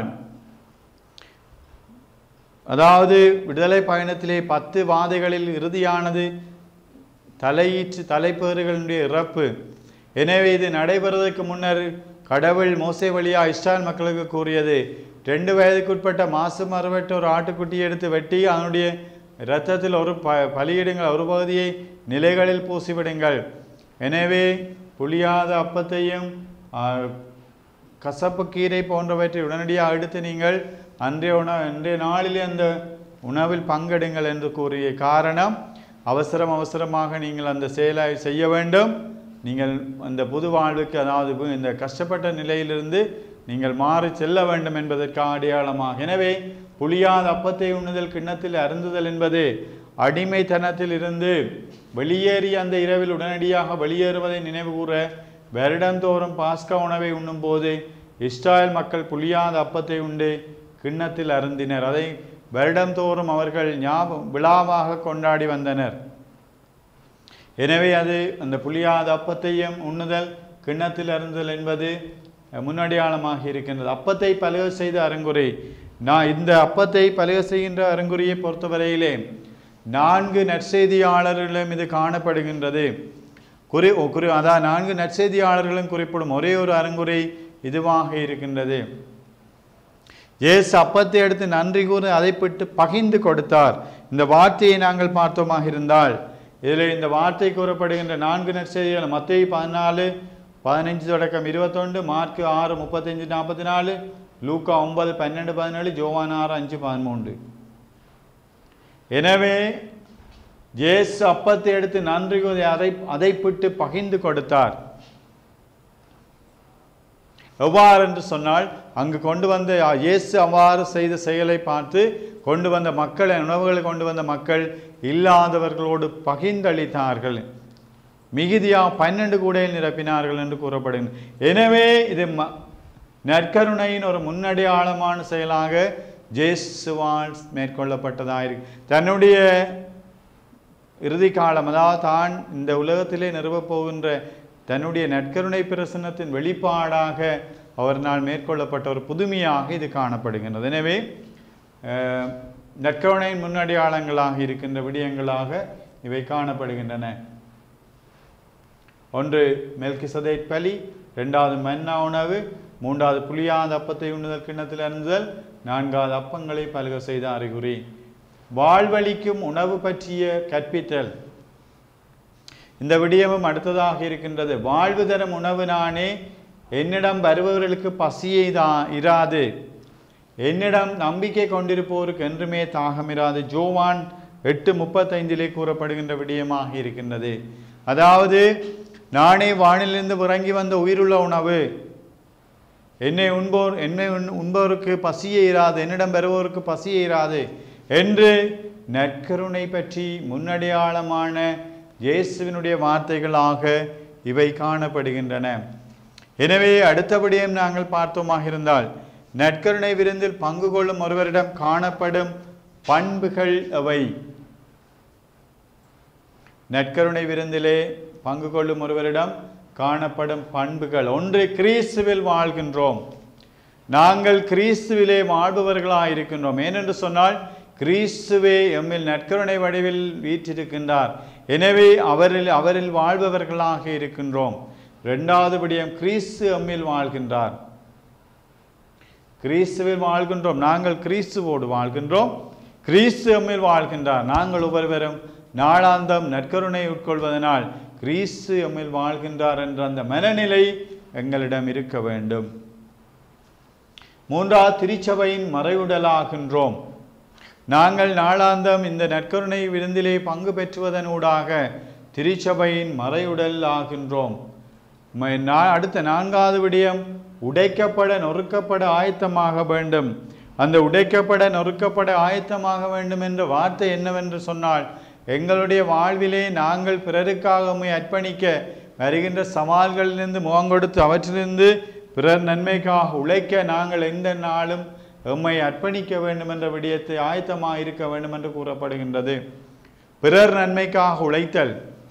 அதாவது விடுதலை பயணத்திலே பத்து வாதைகளில் இறுதியானது தலையீற்று தலைப்பேறுகளுடைய இறப்பு எனவே இது நடைபெறுவதற்கு முன்னர் கடவுள் மோசே வழியா இஸ்ராயல் மக்களுக்கு கூறியது ரெண்டு வயதுக்குட்பட்ட மாசு மறுவட்ட ஒரு ஆட்டுக்குட்டியை எடுத்து வெட்டி அதனுடைய இரத்தத்தில் ஒரு ப பலியிடுங்கள் ஒரு பகுதியை நிலைகளில் பூசிவிடுங்கள் எனவே புளியாத அப்பத்தையும் ஆ, கசப்பு கீரை போன்றவற்றை உடனடியாக எடுத்து நீங்கள் அன்றைய உணவு அன்றைய நாளிலே அந்த உணவில் பங்கெடுங்கள் என்று கூறிய காரணம் அவசரம் அவசரமாக நீங்கள் அந்த செயலை செய்ய வேண்டும் நீங்கள் அந்த புது வாழ்வுக்கு அதாவது வு- இந்த கஷ்டப்பட்ட நிலையிலிருந்து நீங்கள் மாறி செல்ல வேண்டும் என்பதற்கு அடையாளமாக எனவே புளியாத அப்பத்தை உண்ணுதல் கிண்ணத்தில் அருந்துதல் என்பது அடிமைத்தனத்தில் இருந்து வெளியேறிய அந்த இரவில் உடனடியாக வெளியேறுவதை நினைவுகூர வருடந்தோறும் பாஸ்கா உணவை உண்ணும்போது இஸ்ராயல் மக்கள் புளியாத அப்பத்தை உண்டு கிண்ணத்தில் அருந்தினர் அதை வருடந்தோறும் அவர்கள் ஞாபகம் விழாவாக கொண்டாடி வந்தனர் எனவே அது அந்த புளியாத அப்பத்தையும் உண்ணுதல் கிண்ணத்தில் அருந்துதல் என்பது அஹ், முன்னடையாளமாக இருக்கின்றது அப்பத்தை பலக செய்த அருங்குறை நான் இந்த அப்பத்தை பலக செய்கின்ற அருங்குறியை பொறுத்தவரையிலே நான்கு நற்செய்தியாளர்களும் இது காணப்படுகின்றது குறி ஓ, குறி அதான் நான்கு நற்செய்தியாளர்களும் குறிப்பிடும் ஒரே ஒரு அருங்குறை இதுவாக இருக்கின்றது இயேசு அப்பத்தை எடுத்து நன்றி கூறி அதை பிட்டு பகிர்ந்து கொடுத்தார் இந்த வார்த்தையை நாங்கள் பார்த்தோமாக இருந்தால் இதில் இந்த வார்த்தை கூறப்படுகின்ற நான்கு நற்செய்திகள் மத்திய பதினாலு பதினஞ்சு தொடக்கம் இருபத்தொன்று மார்க்கு ஆறு முப்பத்தஞ்சு நாற்பத்தி நாலு லூக்கா ஒன்பது பன்னெண்டு பதினேழு ஜோவான் ஆறு அஞ்சு பதிமூன்று எனவே இயேசு அப்பத்தை எடுத்து நன்றி கூறி அதை அதை பிட்டு பகிர்ந்து கொடுத்தார் எவ்வாறு என்று சொன்னால் அங்கு கொண்டு வந்த இயேசு அவ்வாறு செய்த செயலை பார்த்து கொண்டு வந்த மக்களை உணவுகளை கொண்டு வந்த மக்கள் இல்லாதவர்களோடு பகிர்ந்தளித்தார்கள் மிகுதியா பன்னெண்டு கூடையில் நிரப்பினார்கள் என்று கூறப்படுகிறது எனவே இது ம நற்கருணையின் ஒரு முன்னடையாளமான செயலாக ஜேசுவால் மேற்கொள்ளப்பட்டதாயிருக்கு தன்னுடைய இறுதி காலம் அதாவது தான் இந்த உலகத்திலே நிறுவப் போகின்ற தன்னுடைய நற்கருணை பிரசன்னத்தின் வெளிப்பாடாக அவர்னால் மேற்கொள்ளப்பட்ட ஒரு புதுமையாக இது காணப்படுகின்றது எனவே அஹ், நற்கருணையின் முன்னடையாளங்களாக இருக்கின்ற விடயங்களாக இவை காணப்படுகின்றன ஒன்று மெல்கிசதேட் பலி ரெண்டாவது மன்னா உணவு மூன்றாவது புளியாத அப்பத்தை உண்ணுதல் கிண்ணத்தில் அருந்துதல் நான்காவது அப்பங்களை பலக செய்த அறிகுறி வாழ்வளிக்கும் உணவு பற்றிய கற்பித்தல் இந்த விடயமும் அடுத்ததாக இருக்கின்றது வாழ்வு தரும் உணவு நானே என்னிடம் வருபவர்களுக்கு பசியை தான் இராது என்னிடம் நம்பிக்கை கொண்டிருப்போருக்கு என்றுமே தாகம் இராது ஜோவான் எட்டு முப்பத்தைந்திலே கூறப்படுகின்ற விடயமாக இருக்கின்றது அதாவது நானே வானிலிருந்து இறங்கி வந்த உயிருள்ள உணவு என்னை உண்போர் என்னை உண் உண்பவருக்கு பசியே இராது என்னிடம் பெறுவோருக்கு பசியே இராது என்று நற்கருணை பற்றி முன்னடையாளமான இயேசுவினுடைய வார்த்தைகளாக இவை காணப்படுகின்றன எனவே அடுத்தபடியும் நாங்கள் பார்த்தோமாக இருந்தால் நற்கருணை விருந்தில் பங்கு கொள்ளும் ஒருவரிடம் காணப்படும் பண்புகள் அவை நற்கருணை விருந்திலே பங்கு கொள்ளும் ஒருவரிடம் காணப்படும் பண்புகள் ஒன்று கிறிஸ்துவில் வாழ்கின்றோம் நாங்கள் கிறிஸ்துவிலே வாழ்பவர்களாக இருக்கின்றோம் ஏனென்று சொன்னால் கிறிஸ்துவே எம்மில் நற்கருணை வடிவில் வீற்றிருக்கின்றார் எனவே அவரில் அவரில் வாழ்பவர்களாக இருக்கின்றோம் இரண்டாவது விடயம் கிறிஸ்து எம்மில் வாழ்கின்றார் கிறிஸ்துவில் வாழ்கின்றோம் நாங்கள் கிறிஸ்துவோடு வாழ்கின்றோம் கிறிஸ்து எம்மில் வாழ்கின்றார் நாங்கள் ஒவ்வொருவரும் நாளாந்தம் நற்கருணை உட்கொள்வதனால் கிறிஸ்து எம்மில் வாழ்கின்றார் என்ற அந்த மனநிலை எங்களிடம் இருக்க வேண்டும் மூன்றாவது திருச்சபையின் மறைவுடலாகின்றோம் நாங்கள் நாளாந்தம் இந்த நற்கருணை விருந்திலே பங்கு பெற்றுவதனூடாக திருச்சபையின் மறைவுடல் ஆகின்றோம் ம- நா- அடுத்த நான்காவது விடயம் உடைக்கப்பட நொறுக்கப்பட ஆயத்தமாக வேண்டும் அந்த உடைக்கப்பட நொறுக்கப்பட ஆயத்தமாக வேண்டும் என்ற வார்த்தை என்னவென்று சொன்னால் எங்களுடைய வாழ்விலே நாங்கள் பிறருக்காக உம்மை அர்ப்பணிக்க வருகின்ற சவால்களிலிருந்து முகங்கொடுத்து அவற்றிலிருந்து பிறர் நன்மைக்காக உழைக்க நாங்கள் எந்த நாளும் எம்மை அர்ப்பணிக்க வேண்டும் என்ற விடயத்தை ஆயத்தமாக இருக்க வேண்டும் என்று கூறப்படுகின்றது பிறர் நன்மைக்காக உழைத்தல்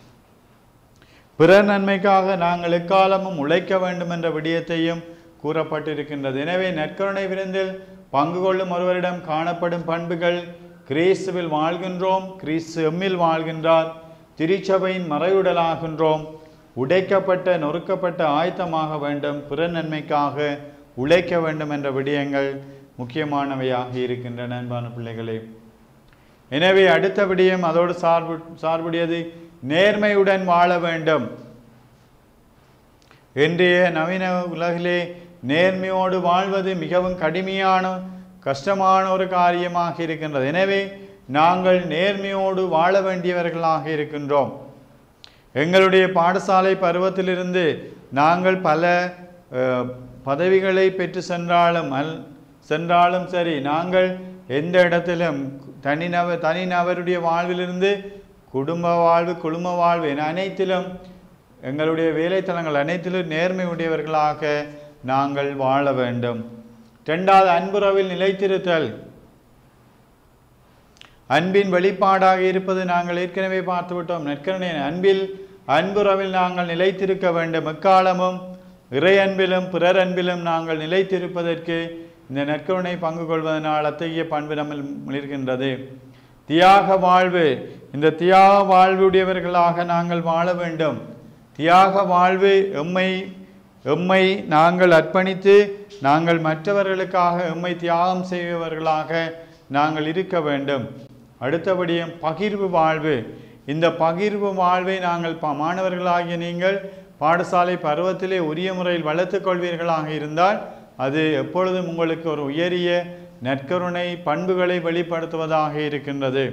பிறர் நன்மைக்காக நாங்கள் எக்காலமும் உழைக்க வேண்டும் என்ற விடயத்தையும் கூறப்பட்டிருக்கின்றது எனவே நற்கருணை விருந்தில் பங்கு கொள்ளும் ஒருவரிடம் காணப்படும் பண்புகள் கிறிஸ்துவில் வாழ்கின்றோம் கிறிஸ்து எம்மில் வாழ்கின்றார் திருச்சபையின் மறைவுடலாகின்றோம் உடைக்கப்பட்ட நொறுக்கப்பட்ட ஆயத்தமாக வேண்டும் பிற நன்மைக்காக உழைக்க வேண்டும் என்ற விடயங்கள் முக்கியமானவையாக இருக்கின்றன அன்பான பிள்ளைகளே எனவே அடுத்த விடயம் அதோடு சார்பு சார்புடையது நேர்மையுடன் வாழ வேண்டும் இன்றைய நவீன உலகிலே நேர்மையோடு வாழ்வது மிகவும் கடுமையான கஷ்டமான ஒரு காரியமாக இருக்கின்றது எனவே நாங்கள் நேர்மையோடு வாழ வேண்டியவர்களாக இருக்கின்றோம் எங்களுடைய பாடசாலை பருவத்திலிருந்து நாங்கள் பல அஹ், பதவிகளை பெற்று சென்றாலும் அல் சென்றாலும் சரி நாங்கள் எந்த இடத்திலும் தனிநபர் தனிநபருடைய வாழ்விலிருந்து குடும்ப வாழ்வு குடும்ப வாழ்வு என அனைத்திலும் எங்களுடைய வேலைத்தலங்கள் அனைத்திலும் நேர்மை உடையவர்களாக நாங்கள் வாழ வேண்டும் இரண்டாவது அன்புறவில் நிலைத்திருத்தல் அன்பின் வெளிப்பாடாக இருப்பது நாங்கள் ஏற்கனவே பார்த்துவிட்டோம் நற்கருணை அன்பில் அன்புறவில் நாங்கள் நிலைத்திருக்க வேண்டும் எக்காலமும் இறை அன்பிலும் பிறர் அன்பிலும் நாங்கள் நிலைத்திருப்பதற்கு இந்த நற்கருணை பங்கு கொள்வதனால் அத்தகைய பண்பு நம்ம இருக்கின்றது தியாக வாழ்வு இந்த தியாக வாழ்வுடையவர்களாக நாங்கள் வாழ வேண்டும் தியாக வாழ்வு எம்மை எம்மை நாங்கள் அர்ப்பணித்து நாங்கள் மற்றவர்களுக்காக எம்மை தியாகம் செய்பவர்களாக நாங்கள் இருக்க வேண்டும் அடுத்தபடியும் பகிர்வு வாழ்வு இந்த பகிர்வு வாழ்வை நாங்கள் ப- மாணவர்களாகிய நீங்கள் பாடசாலை பருவத்திலே உரிய முறையில் வளர்த்துக் கொள்வீர்களாக இருந்தால் அது எப்பொழுதும் உங்களுக்கு ஒரு உயரிய நற்கருணை பண்புகளை வெளிப்படுத்துவதாக இருக்கின்றது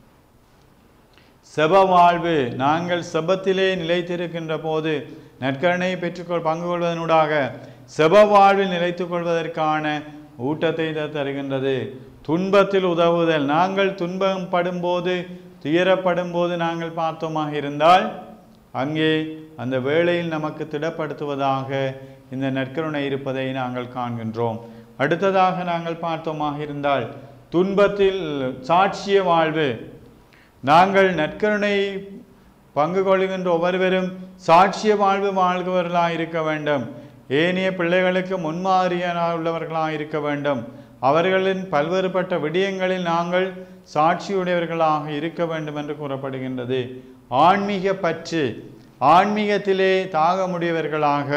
செப வாழ்வு நாங்கள் செபத்திலே நிலைத்திருக்கின்ற போது நற்கருணை பெற்றுக்கொள் பங்கு கொள்வதனூடாக செப வாழ்வில் நிலைத்துக் கொள்வதற்கான ஊட்டத்தை இது தருகின்றது துன்பத்தில் உதவுதல் நாங்கள் துன்பம் படும்போது துயரப்படும் போது நாங்கள் பார்த்தோமாக இருந்தால் அங்கே அந்த வேளையில் நமக்கு திடப்படுத்துவதாக இந்த நற்கருணை இருப்பதை நாங்கள் காண்கின்றோம் அடுத்ததாக நாங்கள் பார்த்தோமாக இருந்தால் துன்பத்தில் சாட்சிய வாழ்வு நாங்கள் நற்கருணை பங்கு கொள்கின்ற ஒவ்வொருவரும் சாட்சிய வாழ்வு வாழ்கிறவர்களாக இருக்க வேண்டும் ஏனைய பிள்ளைகளுக்கு முன்மாதிரியான உள்ளவர்களாக இருக்க வேண்டும் அவர்களின் பல்வேறுபட்ட விடயங்களில் நாங்கள் சாட்சியுடையவர்களாக இருக்க வேண்டும் என்று கூறப்படுகின்றது ஆன்மீக பற்று ஆன்மீகத்திலே தாகமுடையவர்களாக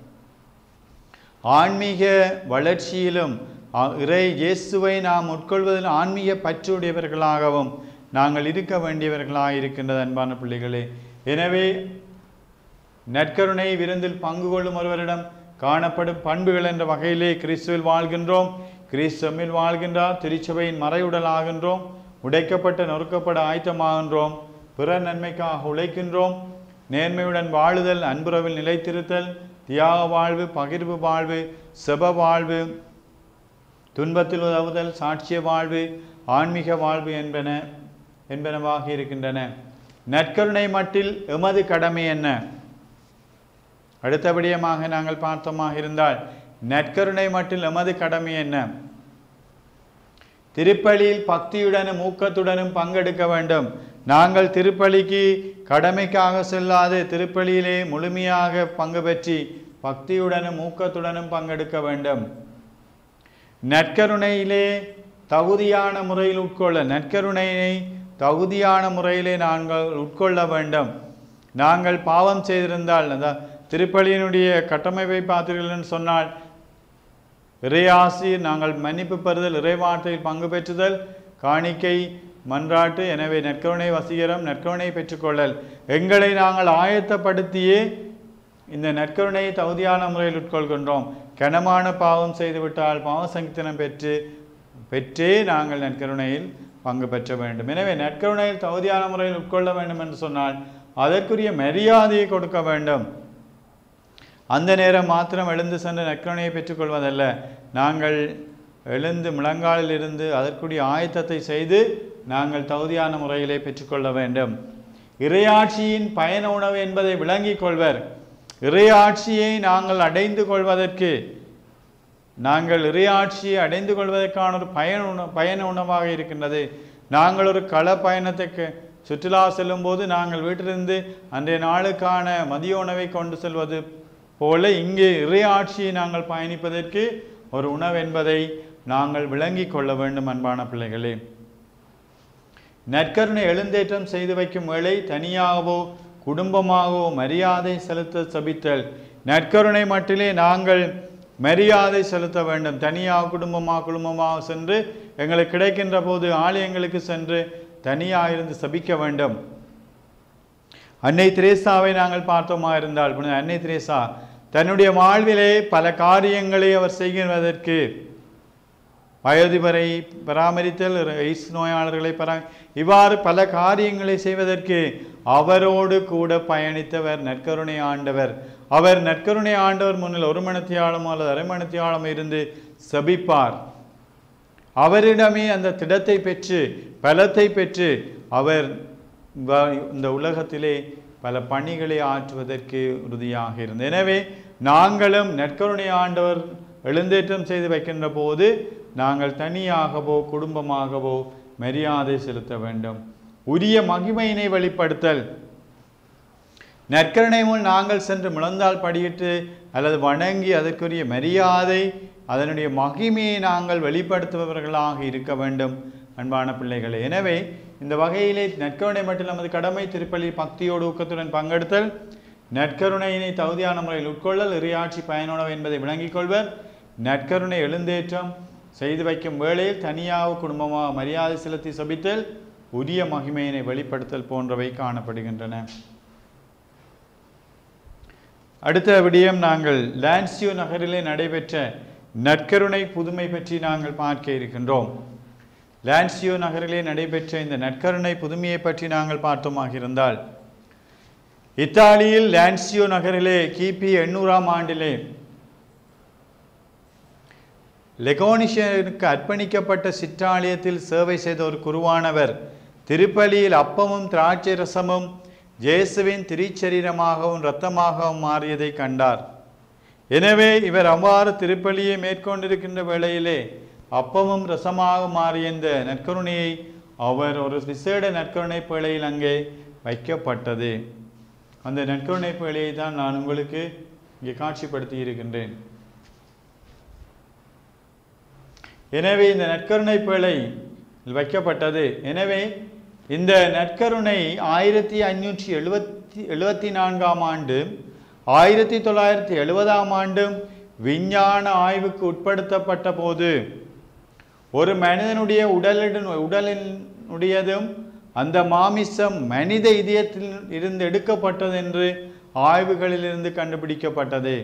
ஆன்மீக வளர்ச்சியிலும் அ- இறை இயேசுவை நாம் உட்கொள்வதில் ஆன்மீக பற்றுடையவர்களாகவும் நாங்கள் இருக்க வேண்டியவர்களாக இருக்கின்றது அன்பான பிள்ளைகளே எனவே நற்கருணை விருந்தில் பங்கு கொள்ளும் ஒருவரிடம் காணப்படும் பண்புகள் என்ற வகையிலே கிறிஸ்துவில் வாழ்கின்றோம் கிறிஸ்துவில் வாழ்கின்றார் திருச்சபையின் மறையுடல் ஆகின்றோம் உடைக்கப்பட்ட நொறுக்கப்பட ஆயத்தமாகின்றோம் பிற நன்மைக்காக உழைக்கின்றோம் நேர்மையுடன் வாழுதல் அன்புறவில் நிலைத்திருத்தல் தியாக வாழ்வு பகிர்வு வாழ்வு செப வாழ்வு துன்பத்தில் உதவுதல் சாட்சிய வாழ்வு ஆன்மீக வாழ்வு என்பன என்பனவாக இருக்கின்றன நற்கருணை மட்டில் எமது கடமை என்ன அடுத்தபடியமாக நாங்கள் பார்த்தோமாக இருந்தால் நற்கருணை மட்டில் எமது கடமை என்ன திருப்பலியில் பக்தியுடனும் ஊக்கத்துடனும் பங்கெடுக்க வேண்டும் நாங்கள் திருப்பலிக்கு கடமைக்காக செல்லாது திருப்பலியிலே முழுமையாக பங்கு பெற்றி பக்தியுடனும் ஊக்கத்துடனும் பங்கெடுக்க வேண்டும் நற்கருணையிலே தகுதியான முறையில் உட்கொள்ள நற்கருணையை தகுதியான முறையிலே நாங்கள் உட்கொள்ள வேண்டும் நாங்கள் பாவம் செய்திருந்தால் அந்த திருப்பலியினுடைய கட்டமைப்பை பார்த்தீர்கள் சொன்னால் இறையாசி நாங்கள் மன்னிப்பு பெறுதல் இறைவார்த்தையில் பங்கு பெற்றுதல் காணிக்கை மன்றாட்டு எனவே நற்கருணை வசீகரம் நற்கருணை பெற்றுக்கொள்ளல் எங்களை நாங்கள் ஆயத்தப்படுத்தியே இந்த நற்கருணையை தகுதியான முறையில் உட்கொள்கின்றோம் கனமான பாவம் செய்துவிட்டால் பாவ சங்கீதனம் பெற்று பெற்றே நாங்கள் நற்கருணையில் பங்கு பெற்ற வேண்டும் எனவே நற்கருணையில் தகுதியான முறையில் உட்கொள்ள வேண்டும் என்று சொன்னால் அதற்குரிய மரியாதையை கொடுக்க வேண்டும் அந்த நேரம் மாத்திரம் எழுந்து சென்று நற்கருணையை பெற்றுக்கொள்வதல்ல நாங்கள் எழுந்து முழங்காலில் இருந்து அதற்குரிய ஆயத்தத்தை செய்து நாங்கள் தகுதியான முறையிலே பெற்றுக்கொள்ள வேண்டும் இறையாட்சியின் பயண உணவு என்பதை விளங்கிக் கொள்வர் இறையாட்சியை நாங்கள் அடைந்து கொள்வதற்கு நாங்கள் இறையாட்சியை அடைந்து கொள்வதற்கான ஒரு பயண உண பயண உணவாக இருக்கின்றது நாங்கள் ஒரு கள பயணத்துக்கு சுற்றுலா செல்லும்போது நாங்கள் வீட்டிலிருந்து அன்றைய நாளுக்கான மதிய உணவை கொண்டு செல்வது போல இங்கே இறையாட்சியை நாங்கள் பயணிப்பதற்கு ஒரு உணவு என்பதை நாங்கள் விளங்கிக் கொள்ள வேண்டும் அன்பான பிள்ளைகளே நற்கருணை எழுந்தேற்றம் செய்து வைக்கும் வேளை தனியாகவோ குடும்பமாகவோ மரியாதை செலுத்த சபித்தல் நற்கருணை மட்டிலே நாங்கள் மரியாதை செலுத்த வேண்டும் தனியாக குடும்பமாக குடும்பமாக சென்று எங்களுக்கு கிடைக்கின்ற போது ஆலயங்களுக்கு சென்று தனியாக இருந்து சபிக்க வேண்டும் அன்னை திரேசாவை நாங்கள் பார்த்தோமா இருந்தால் புனித அன்னை திரேசா தன்னுடைய வாழ்விலே பல காரியங்களை அவர் செய்வதற்கு வயோதிபரை பராமரித்தல் எய்ஸ் நோயாளர்களை பரா இவ்வாறு பல காரியங்களை செய்வதற்கு அவரோடு கூட பயணித்தவர் நற்கருணை ஆண்டவர் அவர் நற்கருணை ஆண்டவர் முன்னில் ஒரு மணித்தியாலமோ அல்லது அரை மணித்தியாலமோ இருந்து சபிப்பார் அவரிடமே அந்த திடத்தை பெற்று பலத்தை பெற்று அவர் வ- இந்த உலகத்திலே பல பணிகளை ஆற்றுவதற்கு உறுதியாக இருந்தது எனவே நாங்களும் நற்கருணை ஆண்டவர் எழுந்தேற்றம் செய்து வைக்கின்ற போது நாங்கள் தனியாகவோ குடும்பமாகவோ மரியாதை செலுத்த வேண்டும் உரிய மகிமையினை வெளிப்படுத்தல் நற்கருணை முன் நாங்கள் சென்று முழந்தால் படியிட்டு அல்லது வணங்கி அதற்குரிய மரியாதை அதனுடைய மகிமையை நாங்கள் வெளிப்படுத்துபவர்களாக இருக்க வேண்டும் அன்பான பிள்ளைகளே எனவே இந்த வகையிலே நற்கருணை மட்டும் நமது கடமை திருப்பலி பக்தியோடு ஊக்கத்துடன் பங்கெடுத்தல் நற்கருணையினை தகுதியான முறையில் உட்கொள்ளல் இறையாட்சி பயனுணவு என்பதை விளங்கிக் கொள்வர் நற்கருணை எழுந்தேற்றம் செய்து வைக்கும் வேளையில் தனியாக குடும்பமாக மரியாதை செலுத்தி சபித்தல் உரிய மகிமையினை வெளிப்படுத்தல் போன்றவை காணப்படுகின்றன அடுத்த விடயம் நாங்கள் லான்சியோ நகரிலே நடைபெற்ற நற்கருணை புதுமை பற்றி நாங்கள் பார்க்க இருக்கின்றோம் லான்சியோ நகரிலே நடைபெற்ற இந்த நற்கருணை புதுமையை பற்றி நாங்கள் பார்த்தோமாக இருந்தால் இத்தாலியில் லான்சியோ நகரிலே கிபி எண்ணூறாம் ஆண்டிலே லெகோனிஷனுக்கு அர்ப்பணிக்கப்பட்ட சிற்றாலயத்தில் சேவை செய்த ஒரு குருவானவர் திருப்பலியில் அப்பமும் திராட்சை ரசமும் இயேசுவின் திருச்சரீரமாகவும் இரத்தமாகவும் மாறியதை கண்டார் எனவே இவர் அவ்வாறு திருப்பலியை மேற்கொண்டிருக்கின்ற வேளையிலே அப்பமும் ரசமாக மாறிய இந்த நற்கருணையை அவர் ஒரு விசேட நற்கருணை பேழையில் அங்கே வைக்கப்பட்டது அந்த நற்கருணை பேழையை தான் நான் உங்களுக்கு இங்கே காட்சிப்படுத்தி இருக்கின்றேன் எனவே இந்த நற்கருணை பேழை வைக்கப்பட்டது எனவே இந்த நற்கருணை ஆயிரத்தி ஐநூற்றி எழுபத்தி எழுபத்தி நான்காம் ஆண்டு ஆயிரத்தி தொள்ளாயிரத்தி எழுபதாம் ஆண்டும் விஞ்ஞான ஆய்வுக்கு உட்படுத்தப்பட்ட போது ஒரு மனிதனுடைய உடலின் உடலினுடையதும் அந்த மாமிசம் மனித இதயத்தில் இருந்து எடுக்கப்பட்டது என்று ஆய்வுகளிலிருந்து கண்டுபிடிக்கப்பட்டது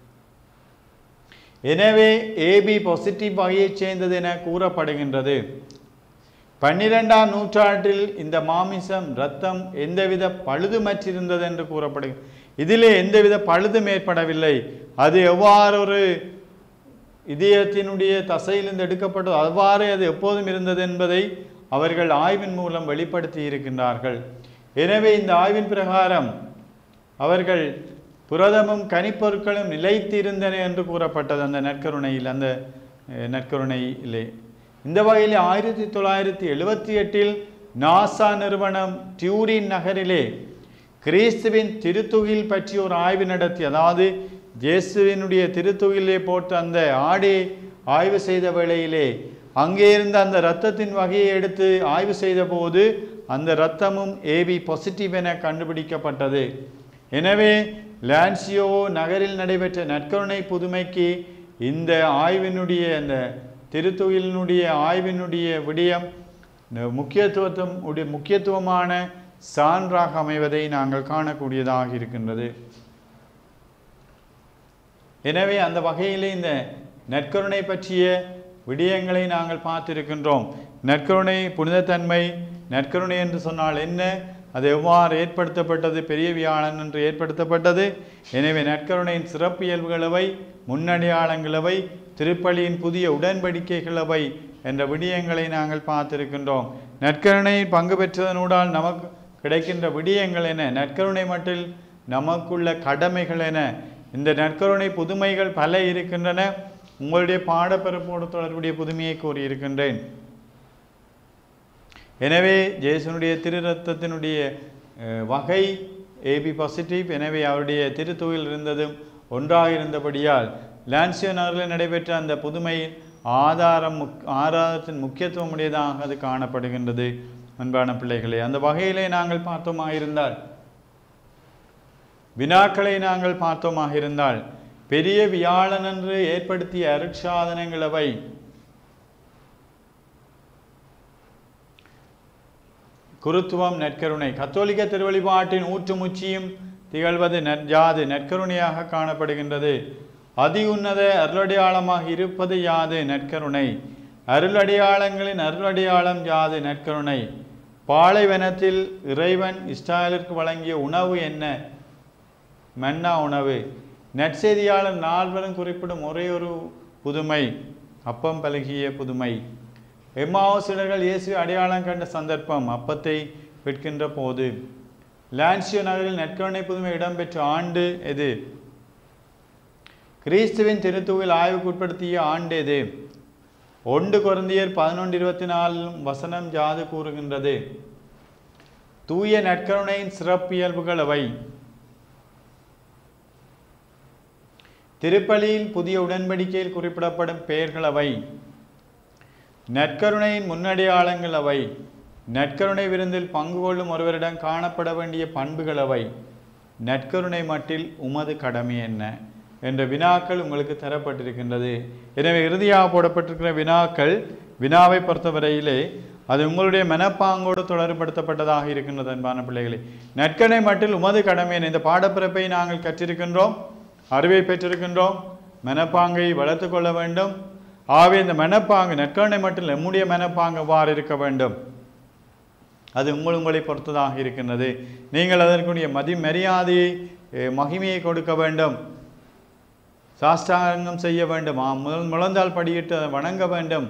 எனவே ஏபி பாசிட்டிவ் வகையைச் சேர்ந்தது என கூறப்படுகின்றது பன்னிரெண்டாம் நூற்றாண்டில் இந்த மாமிசம் இரத்தம் எந்தவித பழுதுமற்றிருந்தது என்று கூறப்படுகிறது இதிலே எந்தவித பழுதும் ஏற்படவில்லை அது எவ்வாறு ஒரு இதயத்தினுடைய தசையிலிருந்து எடுக்கப்பட்டது அவ்வாறு அது எப்போதும் இருந்தது என்பதை அவர்கள் ஆய்வின் மூலம் வெளிப்படுத்தி இருக்கின்றார்கள் எனவே இந்த ஆய்வின் பிரகாரம் அவர்கள் புரதமும் கனிப்பொருட்களும் நிலைத்திருந்தன என்று கூறப்பட்டது அந்த நற்கருணையில் அந்த அஹ், நற்கருணையிலே இந்த வகையில் ஆயிரத்தி தொள்ளாயிரத்தி எழுபத்தி எட்டில் நாசா நிறுவனம் டியூரின் நகரிலே கிறிஸ்துவின் திருத்துகில் பற்றி ஒரு ஆய்வு நடத்தி அதாவது இயேசுவினுடைய திருத்துகிலே போட்ட அந்த ஆடை ஆய்வு செய்த வேளையிலே அங்கே இருந்த அந்த இரத்தத்தின் வகையை எடுத்து ஆய்வு செய்த போது அந்த இரத்தமும் ஏபி பாசிட்டிவ் என கண்டுபிடிக்கப்பட்டது எனவே லான்சியோ நகரில் நடைபெற்ற நற்கருணை புதுமைக்கு இந்த ஆய்வினுடைய அந்த திருத்துயிலினுடைய ஆய்வினுடைய விடயம் ந- முக்கியத்துவத்துவம் உடைய முக்கியத்துவமான சான்றாக அமைவதை நாங்கள் காணக்கூடியதாக இருக்கின்றது எனவே அந்த வகையிலே இந்த நற்கருணை பற்றிய விடயங்களை நாங்கள் பார்த்திருக்கின்றோம் நற்கருணை புனிதத்தன்மை நற்கருணை என்று சொன்னால் என்ன அது எவ்வாறு ஏற்படுத்தப்பட்டது பெரிய வியாழன் என்று ஏற்படுத்தப்பட்டது எனவே நற்கருணையின் சிறப்பியல்புகளவை முன்னடையாளங்களவை திருப்பலியின் புதிய உடன்படிக்கைகளவை என்ற விடயங்களை நாங்கள் பார்த்திருக்கின்றோம் நற்கருணையில் பங்கு பெற்றதனூடால் நமக்கு கிடைக்கின்ற விடயங்கள் என நற்கருணை மட்டில் நமக்குள்ள கடமைகள் என இந்த நற்கருணை புதுமைகள் பல இருக்கின்றன உங்களுடைய பாடப்பிறப்போடு தொடர்புடைய புதுமையை கூறியிருக்கின்றேன் எனவே ஜேசுனுடைய திரு ரத்தத்தினுடைய அஹ், வகை ஏபி பாசிட்டிவ் எனவே அவருடைய திருத்துவில் இருந்ததும் ஒன்றாக இருந்தபடியால் லான்சியோ நகரில் நடைபெற்ற அந்த புதுமையின் ஆதாரம் முக் ஆதாரத்தின் முக்கியத்துவம் உடையதாக அது காணப்படுகின்றது அன்பான பிள்ளைகளே அந்த வகையிலே நாங்கள் பார்த்தோமாக இருந்தால் வினாக்களை நாங்கள் பார்த்தோமாக இருந்தால் பெரிய வியாழன் என்று ஏற்படுத்திய அருட்சாதனங்கள் அவை குருத்துவம் நற்கருணை கத்தோலிக்க திருவழிபாட்டின் ஊற்றுமுச்சியும் திகழ்வது நற்யாது நற்கருணையாக காணப்படுகின்றது அதி உன்னத அருளடையாளமாக இருப்பது யாது நற்கருணை அருளடையாளங்களின் அருளடையாளம் யாது நற்கருணை பாலைவனத்தில் இறைவன் இஸ்ராயலிற்கு வழங்கிய உணவு என்ன மன்னா உணவு நற்செய்தியாளர் நால்வரும் குறிப்பிடும் ஒரே ஒரு புதுமை அப்பம் பழகிய புதுமை எம்மாவசிடர்கள் இயேசு அடையாளம் கண்ட சந்தர்ப்பம் அப்பத்தை விற்கின்ற போது லான்சியோ நகரில் நற்கருணை புதுமை இடம்பெற்ற ஆண்டு எது கிறிஸ்துவின் திருத்துவில் ஆய்வுக்கு உட்படுத்திய ஆண்டு எது ஒன்று குருந்தியர் பதினொன்று இருபத்தி நாலு வசனம் ஜாது கூறுகின்றது தூய நற்கருணையின் சிறப்பியல்புகள் அவை திருப்பலியில் புதிய உடன்படிக்கையில் குறிப்பிடப்படும் பெயர்கள் அவை நற்கருணையின் முன்னடையாளங்கள் அவை நற்கருணை விருந்தில் பங்கு கொள்ளும் ஒருவரிடம் காணப்பட வேண்டிய பண்புகள் அவை நற்கருணை மட்டில் உமது கடமை என்ன என்ற வினாக்கள் உங்களுக்கு தரப்பட்டிருக்கின்றது எனவே இறுதியாக போடப்பட்டிருக்கிற வினாக்கள் வினாவை பொறுத்தவரையிலே அது உங்களுடைய மனப்பாங்கோடு தொடர்படுத்தப்பட்டதாக இருக்கின்றது அன்பான பிள்ளைகளே நற்கனை மட்டில் உமது கடமை என்ன? இந்த பாடப்பிறப்பை நாங்கள் கற்றிருக்கின்றோம் அறிவை பெற்றிருக்கின்றோம் மனப்பாங்கை வளர்த்து கொள்ள வேண்டும் ஆகவே இந்த மனப்பாங்கு நற்கருணை மட்டில் நம்முடைய மனப்பாங்கு எவ்வாறு இருக்க வேண்டும் அது உங்கள் உங்களை பொறுத்ததாக இருக்கின்றது நீங்கள் அதற்குரிய மதி மரியாதையை அஹ், மகிமையை கொடுக்க வேண்டும் சாஷ்டாங்கம் செய்ய வேண்டும் ஆ, முழ- முழந்தால் படியிட்டு அதை வணங்க வேண்டும்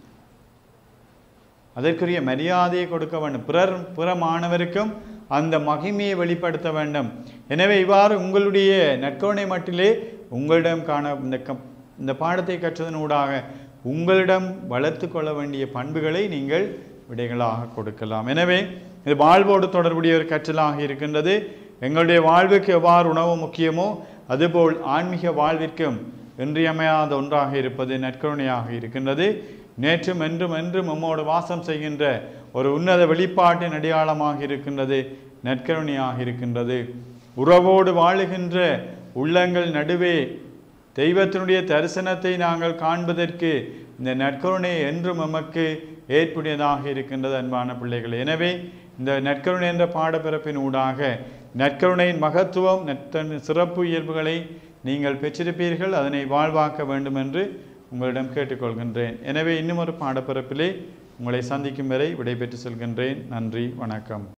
அதற்குரிய மரியாதையை கொடுக்க வேண்டும் பிறர் பிற மாணவருக்கும் அந்த மகிமையை வெளிப்படுத்த வேண்டும் எனவே இவ்வாறு உங்களுடைய நற்கருணை மட்டிலே உங்களிடம் காண இந்த கம் இந்த பாடத்தை கற்றதன் ஊடாக உங்களிடம் வளர்த்து கொள்ள வேண்டிய பண்புகளை நீங்கள் விடைகளாக கொடுக்கலாம் எனவே இது வாழ்வோடு தொடர்புடைய ஒரு கற்றலாக இருக்கின்றது எங்களுடைய வாழ்வுக்கு எவ்வாறு உணவு முக்கியமோ அதுபோல் ஆன்மீக வாழ்விற்கும் இன்றியமையாத ஒன்றாக இருப்பது நற்கருணையாக இருக்கின்றது நேற்றும் என்றும் என்றும் நம்மோடு வாசம் செய்கின்ற ஒரு உன்னத வெளிப்பாட்டின் அடையாளமாக இருக்கின்றது நற்கருணையாக இருக்கின்றது உறவோடு வாழுகின்ற உள்ளங்கள் நடுவே தெய்வத்தினுடைய தரிசனத்தை நாங்கள் காண்பதற்கு இந்த நற்கருணை என்றும் நமக்கு ஏற்புடையதாக இருக்கின்றது அன்பான பிள்ளைகள் எனவே இந்த நற்கருணை என்ற பாடப்பிறப்பின் ஊடாக நற்கருணையின் மகத்துவம் நற்கருணை சிறப்பு இயல்புகளை நீங்கள் பெற்றிருப்பீர்கள் அதனை வாழ்வாக்க வேண்டும் என்று உங்களிடம் கேட்டுக்கொள்கின்றேன் எனவே இன்னும் ஒரு பாடப்பிறப்பிலே உங்களை சந்திக்கும் வரை விடைபெற்று செல்கின்றேன் நன்றி வணக்கம்